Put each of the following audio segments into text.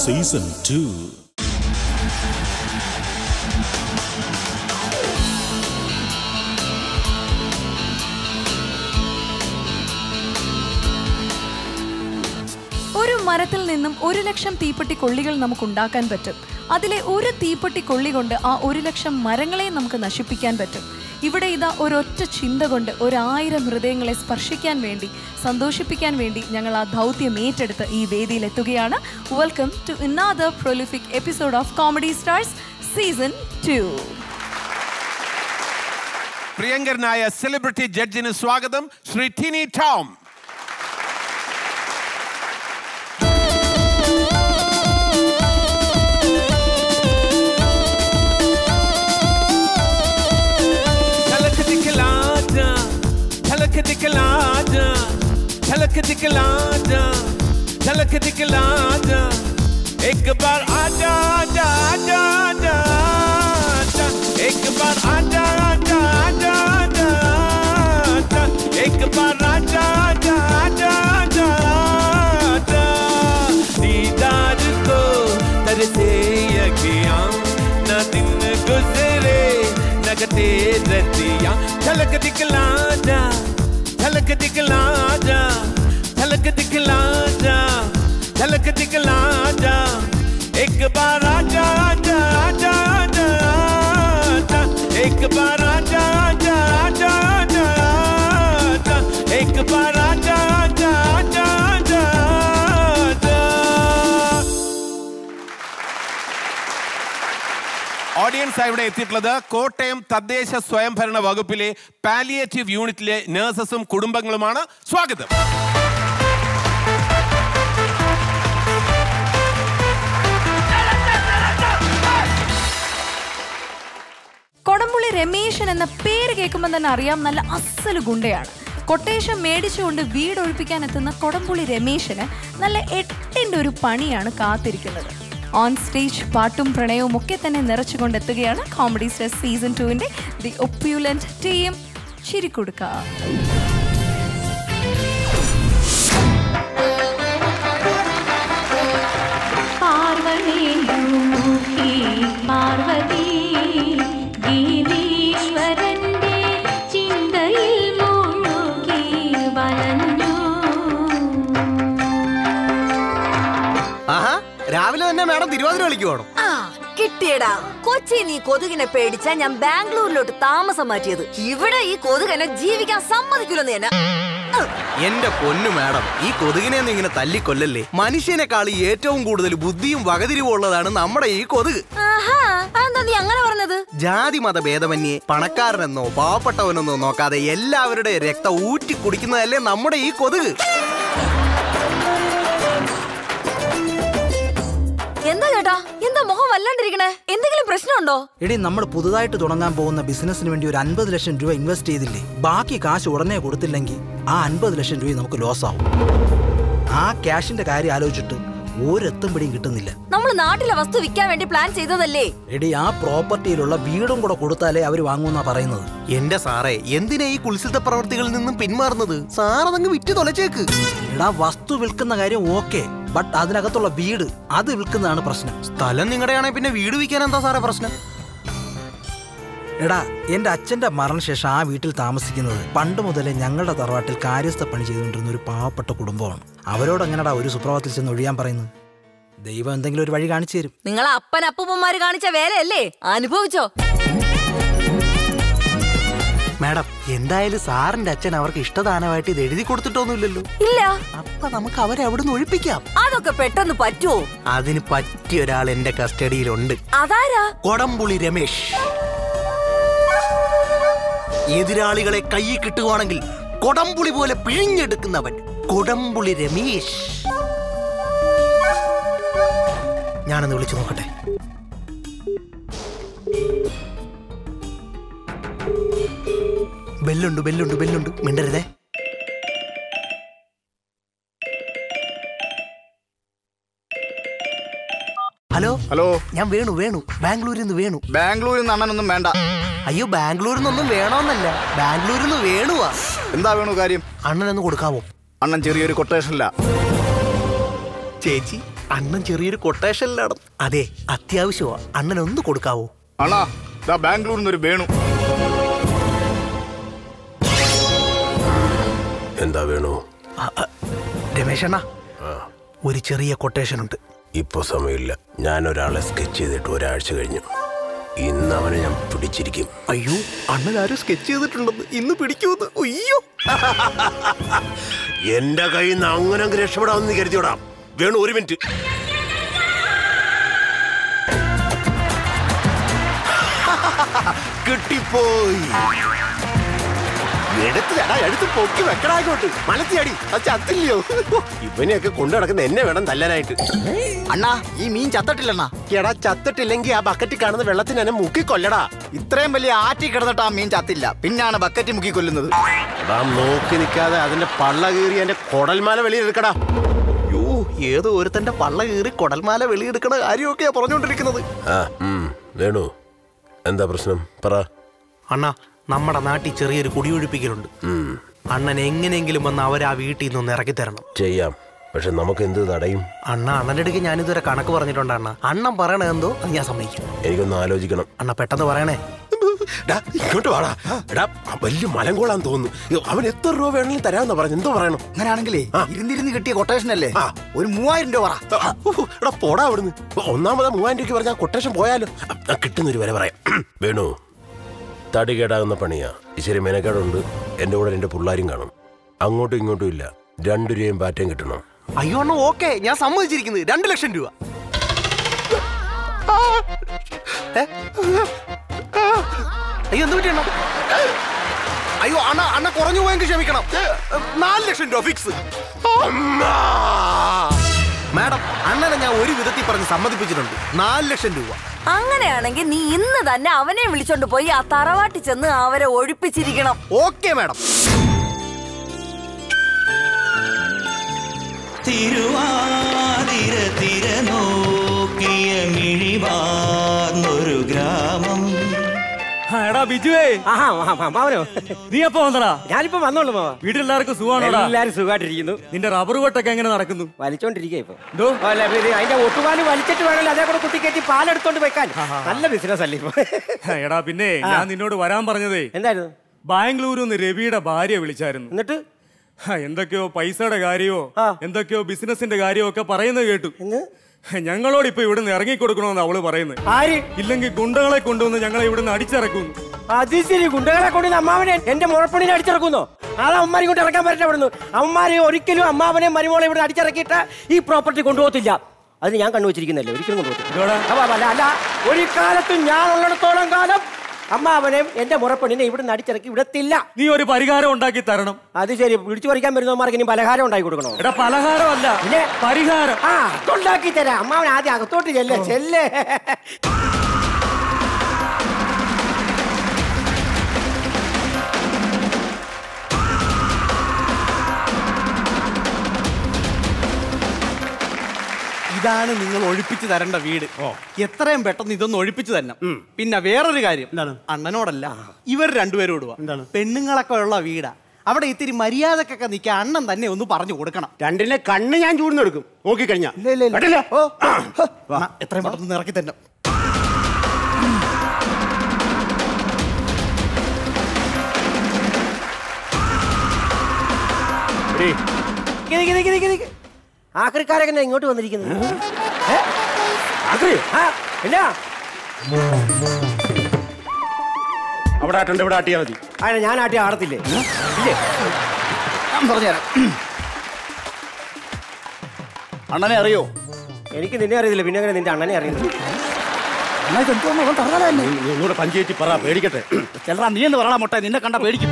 Season two ഒരു മരത്തിൽ നിന്നും ഒരു ലക്ഷം തീപ്പെട്ടി കൊള്ളികൾ നമുക്ക് ഉണ്ടാക്കാൻ പറ്റും അതിലെ ഒരു തീപ്പെട്ടി കൊള്ളി കൊണ്ട് ആ ഒരു ലക്ഷം മരങ്ങളെ നമുക്ക് നശിപ്പിക്കാൻ പറ്റും ഇവിടെ ഇതാ ഒരൊറ്റ ചിന്ത കൊണ്ട് ഒരായിരം ഹൃദയങ്ങളെ സ്പർശിക്കാൻ വേണ്ടി സന്തോഷിപ്പിക്കാൻ വേണ്ടി ഞങ്ങൾ ആ ദൗത്യം ഏറ്റെടുത്ത് ഈ വേദിയിൽ എത്തുകയാണ് welcome to another prolific episode of Comedy Stars season two പ്രിയങ്കരനായ സെലിബ്രിറ്റി ജഡ്ജിന് സ്വാഗതം ശ്രീ ടിനി ടോം झलक दिखला जा झलक दिखला जा झलक दिखला जा झलक दिखला जा एक बार आजा आजा आजा आजा आजा एक बार आजा आजा आजा आजा आजा एक बार आजा आजा आजा आजा आजा दीदार को तरसे अखियां न दिन गुजरे लगते रतियां झलक दिखला जा झलक दिखला जा झलक दिखला जा झलक दिखला जा एक बार आजा आजा आजा आजा आजा एक बार आजा आजा आजा आजा आजा एक बार आजा आजा आजा आजा आजा ഓഡിയൻസ് ഇവിടെ എത്തിയിട്ടുള്ളത് കോട്ടയം തദ്ദേശ സ്വയംഭരണ വകുപ്പിലെ പാലിയേറ്റീവ് യൂണിറ്റിലെ നഴ്സസും കുടുംബങ്ങളുമാണ് സ്വാഗതം കൊടംപുള്ളി രമേശൻ എന്ന പേര് കേൾക്കുമ്പോൾ തന്നെ അറിയാം നല്ല അസല് ഗുണ്ടയാണ് കൊട്ടേഷൻ മേടിച്ചുകൊണ്ട് വീട് ഒഴിപ്പിക്കാൻ എത്തുന്ന കൊടംപുള്ളി രമേശന് നല്ല എട്ടിൻ്റെ ഒരു പണിയാണ് കാത്തിരിക്കുന്നത് ഓൺ സ്റ്റേജ് പാട്ടും പ്രണയവും ഒക്കെ തന്നെ നിറച്ചുകൊണ്ടെത്തുകയാണ് കോമഡി സ്റ്റാർ സീസൺ ടുവിൻ്റെ ദി ഒപ്യൂലന്റ് ടീം ചിരിക്കൊടുക്ക പാർവണേന്ദുമുഖി പാർവതി ഗീതീശ്വരന്റെ ചിന്തയിൽ മുഴുകി വലഞ്ഞു ആഹാ രാവിലെ തന്നെ മാഡം തിരുവാതിര കളിക്കുവാണോ ആ കിട്ടിയടാ കൊച്ചി നീ കൊതുകിനെ പേടിച്ചാ ഞാൻ ബാംഗ്ലൂരിലോട്ട് താമസം മാറ്റിയത് ഇവിടെ ഈ കൊതുകനെ ജീവിക്കാൻ സമ്മതിക്കില്ലെന്ന് തന്നെ എന്റെ പൊന്നു മാഡം ഈ കൊതുകിനെ ഒന്നും ഇങ്ങനെ തല്ലിക്കൊല്ലല്ലേ മനുഷ്യനെക്കാൾ ഏറ്റവും കൂടുതൽ ബുദ്ധിയും വകതിരിവും ഉള്ളതാണ് നമ്മുടെ ഈ കൊതുക് ആഹാ അതെന്താ നീ അങ്ങനെ പറഞ്ഞത് ജാതി മത ഭേദമന്യേ പണക്കാരനെന്നോ പാവപ്പെട്ടവനെന്നോ നോക്കാതെ എല്ലാവരുടെ രക്തം ഊറ്റി കുടിക്കുന്നതല്ലേ നമ്മുടെ ഈ കൊതുക് എന്താ ചേട്ടാ എന്താ മുഖം വല്ലാണ്ടിരിക്കണേ എന്തെങ്കിലും പ്രശ്നമുണ്ടോ എടി നമ്മൾ പുതുതായിട്ട് തുടങ്ങാൻ പോകുന്ന ബിസിനസ്സിന് വേണ്ടി ഒരു അൻപത് ലക്ഷം രൂപ ഇൻവെസ്റ്റ് ചെയ്തില്ലേ ബാക്കി കാശ് ഉടനെ കൊടുത്തില്ലെങ്കിൽ ആ അൻപത് ലക്ഷം രൂപ നമുക്ക് ലോസ് ആവും ആ ക്യാഷിന്റെ കാര്യം ആലോചിച്ചിട്ട് ഒരെത്തും പിടിയും കിട്ടുന്നില്ല നമ്മൾ നാട്ടിലെ വസ്തു വിൽക്കാൻ വേണ്ടി പ്ലാൻ ചെയ്തതല്ലേ എടി ആ പ്രോപ്പർട്ടിയിലുള്ള വീടും കൂടെ കൊടുത്താലേ അവർ വാങ്ങുമെന്നാ പറയുന്നത് എന്റെ സാറേ എന്തിനാ ഈ കുൽസിത പ്രവർത്തികളിൽ നിന്നും പിന്മാറുന്നത് സാറതങ്ങ് വിറ്റ് തൊലച്ചേക്ക് എടാ വസ്തു വിൽക്കുന്ന കാര്യം ഓക്കെ ബട്ട് അതിനകത്തുള്ള വീട് അത് വിൽക്കുന്നതാണ് പ്രശ്നം സ്ഥലം നിങ്ങളുടെയാണെങ്കിൽ പിന്നെ വീട് വിൽക്കാൻ എന്താ സാറേ പ്രശ്നം എടാ എന്റെ അച്ഛന്റെ മരണശേഷം ആ വീട്ടിൽ താമസിക്കുന്നത് പണ്ട് മുതലേ ഞങ്ങളുടെ തറവാട്ടിൽ കാര്യസ്ഥ പണി ചെയ്തുകൊണ്ടിരുന്ന ഒരു പാവപ്പെട്ട കുടുംബമാണ് അവരോട് എങ്ങനെടാ ഒരു സുപ്രഭാതത്തിൽ ചെന്ന് ഒഴിയാൻ പറയുന്നത് ദൈവം എന്തെങ്കിലും ഒരു വഴി കാണിച്ചു തരും നിങ്ങളെ അപ്പൻ അപ്പൂപ്പന്മാര് കാണിച്ച വേലയല്ലേ അനുഭവിച്ചോ മാഡം എന്തായാലും സാറിന്റെ അച്ഛൻ അവർക്ക് ഇഷ്ടദാനമായിട്ട് ഇത് എഴുതി കൊടുത്തിട്ടൊന്നുമില്ലല്ലോ ഇല്ല അപ്പൊ നമുക്ക് അവരെ അവിടുന്ന് ഒഴിപ്പിക്കാം അതൊക്കെ പെട്ടെന്ന് പറ്റുമോ അതിന് പറ്റിയ ഒരാൾ എന്റെ കസ്റ്റഡിയിലുണ്ട് അതാരാ കൊടംപുളി രമേശ് എതിരാളികളെ കയ്യിൽ കിട്ടുവാണെങ്കിൽ കൊടംപുളി പോലെ പിഴിഞ്ഞെടുക്കുന്നവൻ കൊടംപുളി രമേശ് ഞാനൊന്ന് വിളിച്ചു നോക്കട്ടെ ബെല്ലുണ്ട് ബെല്ലുണ്ട് ബെല്ലുണ്ട് മിണ്ടരുതേ ഹലോ ഹലോ ഞാൻ വേണു വേണു ബാംഗ്ലൂരിൽ നിന്ന് വേണു ബാംഗ്ലൂരിൽ നിന്ന് അണ്ണനൊന്നും വേണ്ട അയ്യോ ബാംഗ്ലൂരിൽ നിന്നൊന്നും വേണോന്നല്ല ബാംഗ്ലൂരിൽ നിന്ന് വേണുവാ എന്താ വേണു കാര്യം അണ്ണനൊന്ന് കൊടുക്കാവോ അണ്ണൻ ചെറിയൊരു കൊട്ടേഷനില്ല ചേച്ചി അണ്ണൻ ചെറിയൊരു കൊട്ടേഷനിലാണ് അതെ അത്യാവശ്യമാ അണ്ണൻ ഒന്ന് കൊടുക്കാവോ അണ്ണാ ദാ ബാംഗ്ലൂരിൽ നിന്ന് ഒരു വേണു എന്താ വേണു രമേശ് അണ്ണ ഒരു ചെറിയ കൊട്ടേഷൻ ഉണ്ട് ഇപ്പൊ സമയമില്ല ഞാൻ ഒരാളെ സ്കെച്ച് ചെയ്തിട്ട് ഒരാഴ്ച കഴിഞ്ഞു ഇന്ന് അവനെ ഞാൻ പിടിച്ചിരിക്കും അയ്യോ അണ്ണൻ ആരും സ്കെച്ച് ചെയ്തിട്ടുണ്ടെന്ന് ഇന്ന് പിടിക്കൂന്ന് അയ്യോ എന്റെ കയ്യിൽ നിന്ന് അങ്ങനെ അങ്ങ് രക്ഷപ്പെടാമെന്ന് കരുതിയോടാ വേണു ഒരു മിനിറ്റ് കിട്ടിപ്പോയി എടുത്ത് ചേട്ടാ എടുത്ത് പൊക്കി വെക്കടായിക്കോട്ട് മലത്തിയടി അത് ചത്തില്ലയോ ഇവനെയൊക്കെ കൊണ്ടു നടക്കുന്ന എന്നെ വേണം തല്ലാനായിട്ട് അണ്ണാ ഈ മീൻ ചത്തട്ടില്ലണ്ണാ എടാ ചത്തിട്ടില്ലെങ്കിൽ ആ ബക്കറ്റിൽ കാണുന്ന വെള്ളത്തിന് എന്നെ മുക്കി കൊല്ലടാ ഇത്രയും വലിയ ആറ്റി കിടന്നിട്ട് ആ മീൻ ചത്തില്ല പിന്നാണ് ബക്കറ്റ് മുക്കി കൊല്ലുന്നത് എടാ നോക്കി നിൽക്കാതെ അതിന്റെ പള്ള കീറി എന്റെ കൊടൽമാല വെളിയിലെടുക്കടാ അയ്യോ ഏതോ ഒരുത്തന്റെ പള്ള കീറി കൊടൽമാല വെളിയെടുക്കണ കാര്യമൊക്കെയാ പറഞ്ഞുകൊണ്ടിരിക്കുന്നത് ആ ഉം. വേണു എന്താ പ്രശ്നം പറ അണ്ണ നമ്മുടെ നാട്ടിൽ ചെറിയൊരു കുടിയൊഴിപ്പിക്കലുണ്ട് ഉം. അണ്ണൻ എങ്ങനെയെങ്കിലും വന്ന് അവരെ ആ വീട്ടിൽ നിന്നൊന്ന് ഇറക്കി തരണം ചെയ്യാം പക്ഷെ നമുക്ക് എന്ത് തടയും അണ്ണ അണ്ണൻ്റെ അടുക്ക് ഞാനിതുവരെ കണക്ക് പറഞ്ഞിട്ടുണ്ട് അണ്ണ അണ്ണൻ പറയണ എന്തോ അത് ഞാൻ സമ്മതിക്കും എനിക്കൊന്ന് ആലോചിക്കണം അണ്ണ പെട്ടെന്ന് പറയണേ ഡാ, ഇങ്ങോട്ട് വാടാ എടാ ആ വലിയ മലങ്കോളാന്ന് തോന്നുന്നു അവൻ എത്ര രൂപ വേണമെങ്കിലും തരാമെന്ന് പറഞ്ഞു എന്തോ പറയണം അങ്ങനെയാണെങ്കിലേ ആ. ഇരുന്നിരുന്ന് കിട്ടിയ കൊട്ടേഷൻ അല്ലേ ആ. ഒരു മൂവായിരം രൂപ പറ ആ, ഉഹ്, എടാ പോടാ അവിടുന്ന് ഒന്നാമത് മൂവായിരം രൂപയ്ക്ക് പറഞ്ഞാൽ കൊട്ടേഷൻ പോയാലോ ആ, കിട്ടുന്നൊരു വരെ പറയാം വേണു തടി കേടാകുന്ന പണിയാ ഇച്ചിരി മെനക്കേടുണ്ട് എൻ്റെ കൂടെ എൻ്റെ പിള്ളേരും കാണും അങ്ങോട്ടും ഇങ്ങോട്ടും ഇല്ല രണ്ടു രൂപയും പാറ്റയും കിട്ടണം അയ്യോ അണ്ണ ഓക്കെ ഞാൻ സമ്മതിച്ചിരിക്കുന്നത് രണ്ട് ലക്ഷം രൂപ ഏ? അയ്യോ എന്ത് പറ്റി അണ്ണ അയ്യോ അണ്ണ അണ്ണ കുറഞ്ഞു പോയെങ്കിൽ ക്ഷമിക്കണം ഏ, നാല് ലക്ഷം രൂപ ഫിക്സ് മാഡം അണ്ണനെ ഞാൻ ഒരു വിധത്തിൽ പറഞ്ഞ് സമ്മതിപ്പിച്ചിട്ടുണ്ട് നാല് ലക്ഷം രൂപ അങ്ങനെയാണെങ്കിൽ നീ ഇന്ന് തന്നെ അവനെ വിളിച്ചോണ്ട് പോയി ആ തറവാട്ടിൽ ചെന്ന് അവരെ ഒഴിപ്പിച്ചിരിക്കണം ഓക്കെ മാഡം തിരുവാതിര തിര നോക്കിയ മിഴിവാർന്നൊരു ഗ്രാമം എടാ ബിജുവേ മാവനോ നീ എപ്പോ വന്നടാ ഞാനിപ്പോ വന്നോളൂ മാവ വീട്ടിലെല്ലാവർക്കും സുഖമാണോടാ എല്ലാരും സുഖമായിട്ടിരിക്കുന്നു നിന്റെ റബ്ബർ വെട്ടൊക്കെ എങ്ങനെ നടക്കുന്നു വലിച്ചോണ്ടിരിക്കുക ഇപ്പൊ എന്തോ? അല്ല, ഇത് അതിന്റെ ഒട്ടുപാല് വലിച്ചിട്ട് വേണമല്ലോ അതേ കൂടെ കുത്തിക്കയറ്റി പാലെടുത്തോണ്ട് വെക്കാൻ നല്ല ബിസിനസ് അല്ലേ ഇപ്പൊ എടാ പിന്നെ ഞാൻ നിന്നോട് വരാൻ പറഞ്ഞതേ എന്തായിരുന്നു ബാംഗ്ലൂരിൽ നിന്ന് രവിയുടെ ഭാര്യ വിളിച്ചായിരുന്നു എന്നിട്ട് ഹ, എന്തൊക്കെയോ പൈസയുടെ കാര്യമോ ആ. എന്തൊക്കെയോ ബിസിനസിന്റെ കാര്യമോ ഒക്കെ പറയുന്നത് കേട്ടു എന്ന്? ഞങ്ങളോട് ഇപ്പൊ ഇവിടുന്ന് ഇറങ്ങിക്കൊടുക്കണമെന്ന് അവള് പറയുന്നത് ആര് ഇല്ലെങ്കിൽ ഗുണ്ടകളെ കൊണ്ടുവന്ന് ഞങ്ങളെ ഇവിടുന്ന് അടിച്ചിറക്കുന്നു അത് ശരി ഗുണ്ടകളെ കൊണ്ട് അമ്മാവനെ എന്റെ മുഴപ്പണിനെ അടിച്ചിറക്കുന്നു അതാ അമ്മാരി കൊണ്ട് ഇറക്കാൻ പറ്റ അവിടുന്ന് അമ്മാരി ഒരിക്കലും അമ്മാവനെ മരുമോളെ ഇവിടെ അടിച്ചിറക്കിയിട്ട് ഈ പ്രോപ്പർട്ടി കൊണ്ടുപോകത്തില്ല അത് ഞാൻ കണ്ടുവച്ചിരിക്കുന്നല്ലേ ഒരിക്കലും കൊണ്ടുപോകത്തില്ല ഇതോടാ? അപ്പൊ അല്ല അല്ല ഒരു കാലത്തും ഞാൻ ഉള്ളിടത്തോളം കാലം അമ്മാവനെയും എന്റെ മുറപ്പെണ്ണിനെ ഇവിടെ അടിച്ചിറക്കി വിടത്തില്ല നീ ഒരു പരിഹാരം ഉണ്ടാക്കി തരണം അത് ശരി പിടിച്ചു പറിക്കാൻ വരുന്നവന്മാർക്ക് ഇനി പലഹാരം ഉണ്ടാക്കി കൊടുക്കണോ എടാ പലഹാരമല്ല പിന്നെ? പരിഹാരം ആ അതുണ്ടാക്കി തരാം അമ്മാവൻ ആദ്യം അകത്തോട്ട് ചെല്ലേ ചെല്ലേ ഇതാണ് നിങ്ങൾ ഒഴിപ്പിച്ചു തരേണ്ട വീട് എത്രയും പെട്ടെന്ന് ഇതൊന്ന് ഒഴിപ്പിച്ചു തന്നെ പിന്നെ വേറൊരു കാര്യം അണ്ണനോടല്ല ഇവർ രണ്ടുപേരും ഇടുക പെണ്ണുങ്ങളൊക്കെ ഉള്ള വീടാ അവിടെ ഇത്തിരി മര്യാദക്കൊക്കെ നിൽക്കാൻ അണ്ണൻ തന്നെ ഒന്ന് പറഞ്ഞു കൊടുക്കണം രണ്ടിലെ കണ്ണ് ഞാൻ ചൂടുന്നെടുക്കും നോക്കിക്കഴിഞ്ഞാ ഓ അണ്ണാ, എത്രയും പെട്ടെന്ന് ഇറക്കി തന്നെ നിക്ക് നിക്ക് നിക്ക് നിക്ക് നിക്ക്. ആക്രിക്കാരൊക്കെ എന്നാ ഇങ്ങോട്ട് വന്നിരിക്കുന്നത് ഏ? ആക്രി? ആ, എന്നാ അവിടെ ആട്ടുണ്ട് ഇവിടെ ആട്ടിയാ മതി ആ ഞാൻ ആട്ടി ആടത്തില്ലേ ഇല്ലേ ഞാൻ പറഞ്ഞുതരാം അണ്ണനെ അറിയോ എനിക്ക് നിന്നെ അറിയത്തില്ല പിന്നെ അങ്ങനെ നിന്റെ അണ്ണനെ അറിയുന്നത് നീ നീ ഒന്നുകൂടെ പഞ്ചേറ്റി പറ പേടിക്കട്ടെ ചെല്ലറാ നീ എന്ന് പറയണ മുട്ട നിന്നെ കണ്ട പേടിക്കും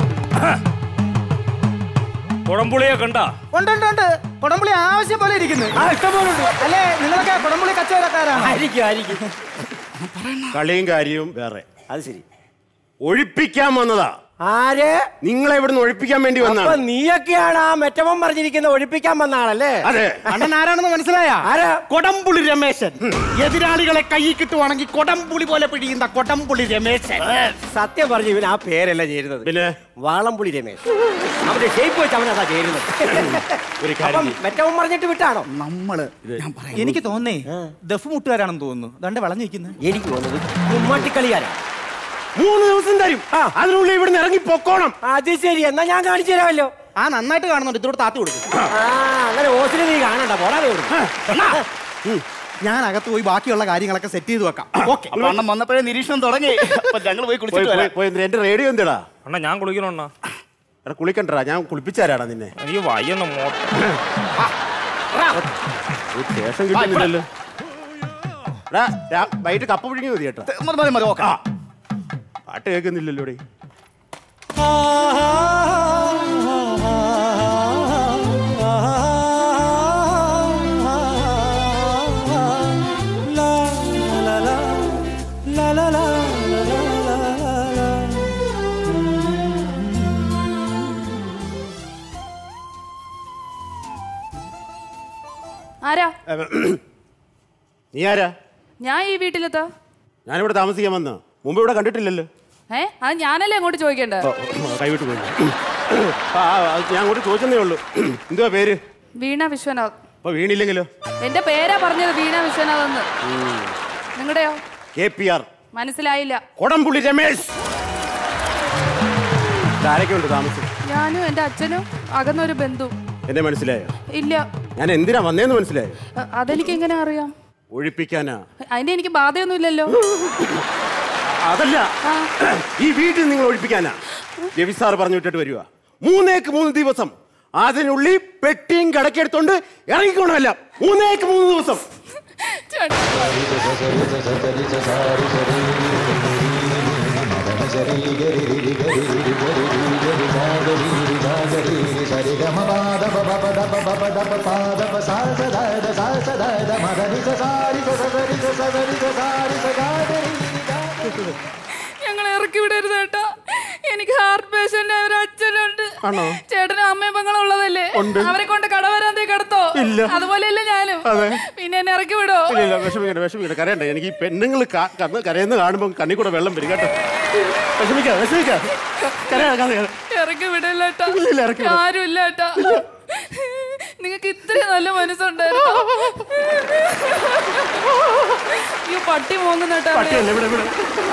കുഴമ്പുളിയെ കണ്ട ഉണ്ട് ഉണ്ട് ഉണ്ട് കുടംപുളി ആവശ്യം പോലെ ഇരിക്കുന്നു ആ ഇഷ്ടം പോലെ ഉണ്ട് അല്ലേ നിങ്ങളൊക്കെ കുടംപുളി കച്ചവടക്കാരാണ് ആയിരിക്കും ആയിരിക്കും കളിയും കാര്യവും വേറെ അത് ശരി ഒഴിപ്പിക്കാൻ വന്നതാ ആര് നിങ്ങളെ ഇവിടുന്ന് ഒഴിപ്പിക്കാൻ വേണ്ടി അപ്പൊ വന്നാണ് നീയൊക്കെയാണ് ആ മെറ്റവൻ പറഞ്ഞിരിക്കുന്ന ഒഴിപ്പിക്കാൻ വന്ന ആളല്ലേ അതെ അണ്ണൻ ആരാണെന്ന് മനസ്സിലായ ആരാ കൊടംപുളി രമേശൻ എതിരാളികളെ കൈ കിട്ടുവാണെങ്കിൽ കൊടംപുളി പോലെ പിടിയുന്ന കൊടംപുളി രമേശൻ സത്യം പറഞ്ഞു ഇവൻ ആ പേരല്ല ചേരുന്നത് പിന്നെ വാളംപുളി രമേശ് അവന്റെ ഷേപ്പ് വെച്ച് അവനതാ ചേരുന്നത് ഒരു കാര്യം അപ്പം മെറ്റവൻ പറഞ്ഞിട്ട് വിട്ടാണോ നമ്മള് ഞാൻ പറയാം. എനിക്ക് തോന്നേ ദഫ് മുട്ടുകാരാണെന്ന് തോന്നുന്നു ദണ്ട് വളഞ്ഞു നിൽക്കുന്നത് എനിക്ക് തോന്നുന്നത് കുമ്മാട്ടിക്കളിയാരാ മൂന്ന് ദിവസം തരും അതിനുള്ളിൽ ഇവിടുന്ന് ഇറങ്ങി പൊക്കോണം അത് ശരി എന്നാ ഞാൻ കാണിച്ചു തരാമല്ലോ ആ നന്നായിട്ട് കാണുന്നുണ്ട് ഇതോട് താത്തി കൊടുക്കും ആ അങ്ങനെ ഓസിന് നീ കാണണ്ട പോടാതെ ഞാൻ അകത്ത് പോയി ബാക്കിയുള്ള കാര്യങ്ങളൊക്കെ സെറ്റ് ചെയ്ത് വെക്കാം ഓക്കെ അപ്പൊ അണ്ണൻ വന്നപ്പോഴേ നിരീക്ഷണം തുടങ്ങി അപ്പൊ ഞങ്ങൾ പോയി പോയി, കുളിച്ചിട്ട് പോയി, വരാം പോയി, എന്തിനാ? എന്റെ റേഡിയോ എന്തിടാ അണ്ണാ ഞാൻ കുളിക്കണണ്ണ എടാ കുളിക്കണ്ടടാ ഞാൻ കുളിപ്പിച്ചാരാടാ നിന്നെ എനിക്ക് വയ്യെന്ന് മോട്ട ഒരു ശേഷം കിട്ടുന്നില്ലല്ലോ എടാ രാ- വൈകിട്ട് കപ്പ പുഴുങ്ങി മതി കേട്ടോ മതി മതി മതി ഓക്കെ ആ. പാട്ട് കേൾക്കുന്നില്ലല്ലോ ഇവിടെ ആരാ നീ ആരാ ഞാൻ ഈ വീട്ടിലെത്താ ഞാനിവിടെ താമസിക്കാൻ വന്ന മുമ്പ് ഇവിടെ കണ്ടിട്ടില്ലല്ലോ ഏ അത് ഞാനല്ലേ അങ്ങോട്ട് ചോദിക്കണ്ടേ ഓ, കൈവിട്ട് പോയി ആ ആ, അത് ഞാൻ അങ്ങോട്ട് ചോദിച്ചതേ ഉള്ളൂ എന്തുവാ പേര് വീണ വിശ്വനാഥ് അപ്പൊ വീണില്ലെങ്കിലോ എന്റെ പേരാ പറഞ്ഞത് വീണ വിശ്വനാഥ് എന്ന് നിങ്ങളുടെയോ കെ പി ആർ മനസ്സിലായില്ല കൊടംപുള്ളി രമേശ് ആരൊക്കെ ഉണ്ട് താമസം ഞാനും എന്റെ അച്ഛനും അകന്നൊരു ബന്ധു എന്നെ മനസ്സിലായോ ഇല്ല ഞാൻ എന്തിനാ വന്നേന്ന് മനസ്സിലായോ അ- അതെനിക്ക് എങ്ങനെ അറിയാം ഒഴിപ്പിക്കാനാ അതിന്റെ എനിക്ക് ബാധയൊന്നുമില്ലല്ലോ അതല്ല ഈ വീട്ടിൽ നിങ്ങൾ ഒഴിപ്പിക്കാനാ രവി സാർ പറഞ്ഞു വിട്ടിട്ട് വരുക മൂന്നേക്ക് മൂന്ന് ദിവസം അതിനുള്ളിൽ പെട്ടിയും കടക്കെടുത്തോണ്ട് ഇറങ്ങിക്കോണമല്ല മൂന്നേക്ക് മൂന്ന് ദിവസം ഞങ്ങൾ ഇറക്കി വിടരുത് കേട്ടോ എനിക്ക് ഹാർട്ട് പേഷ്യന്റ് ഒരു അച്ഛനുണ്ട് ആണോ? ചേട്ടനും അമ്മയും പെങ്ങളും ഉള്ളതല്ലേ ഉണ്ട്. അവരെ കൊണ്ട് കടവരാന്തേ കിടത്തോ ഇല്ല. അതുപോലെയല്ല ഞാനും അതെ. പിന്നെ എന്നെ ഇറക്കി വിടോ ഇല്ല ഇല്ല വിഷമിക്കണ്ട വിഷമിക്കണ്ട കരയണ്ട എനിക്ക് ഈ പെണ്ണുങ്ങൾ കണ്ണ് കരയുന്ന കാണുമ്പോൾ കണ്ണിൽ കൂടെ വെള്ളം വരും കേട്ടോ വിഷമിക്ക വിഷമിക്ക കരയാ കരയാ ഇറക്കി വിടല്ല കേട്ടോ ഇല്ല, ഇല്ല, ഇറക്കി വിടാം. ആരും ഇല്ല കേട്ടോ നിങ്ങൾക്ക് ഇത്രയും നല്ല മനസ്സുണ്ടായിരുന്നു ഈ പട്ടി മോങ്ങുന്ന കേട്ടോ പട്ടിയല്ല ഇവിടെ ഇവിടെ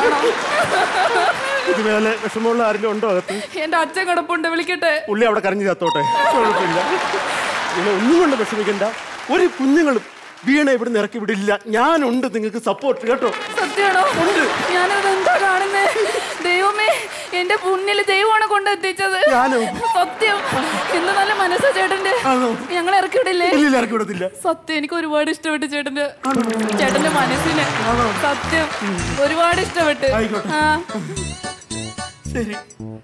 ഇതുപോലെ വിഷമമുള്ള ആരെങ്കിലും ഉണ്ടോ അകത്ത് എന്റെ അച്ഛൻ കിടപ്പുണ്ട് വിളിക്കട്ടെ പുള്ളി അവിടെ കരഞ്ഞു ചത്തോട്ടെ കുഴപ്പമില്ല നിങ്ങൾ ഒന്നും കൊണ്ട് വിഷമിക്കണ്ട ഒരു കുഞ്ഞുങ്ങളും വീണ ഇവിടെ നിന്ന് ഇറക്കി വിടില്ല ഞാനുണ്ട് നിങ്ങൾക്ക് സപ്പോർട്ട് കേട്ടോ സത്യമാണോ ഞാനത് എന്താ കാണുന്നേ ദൈവമേ എന്റെ മുന്നിൽ ദൈവമാണ് കൊണ്ടെത്തിച്ചത് ഞാനോ? സത്യം എന്ത് നല്ല മനസ്സാ ചേട്ടന്റെ ഞങ്ങൾ ഇറക്കി വിടില്ലേ ഇല്ല, ഇല്ല, ഇറക്കി വിടത്തില്ല. സത്യം എനിക്ക് ഒരുപാട് ഇഷ്ടപ്പെട്ടു ചേട്ടന്റെ ചേട്ടന്റെ മനസ്സിന് സത്യം ഒരുപാട് ഇഷ്ടപ്പെട്ട് ആയിക്കോട്ടെ. ആ ശരി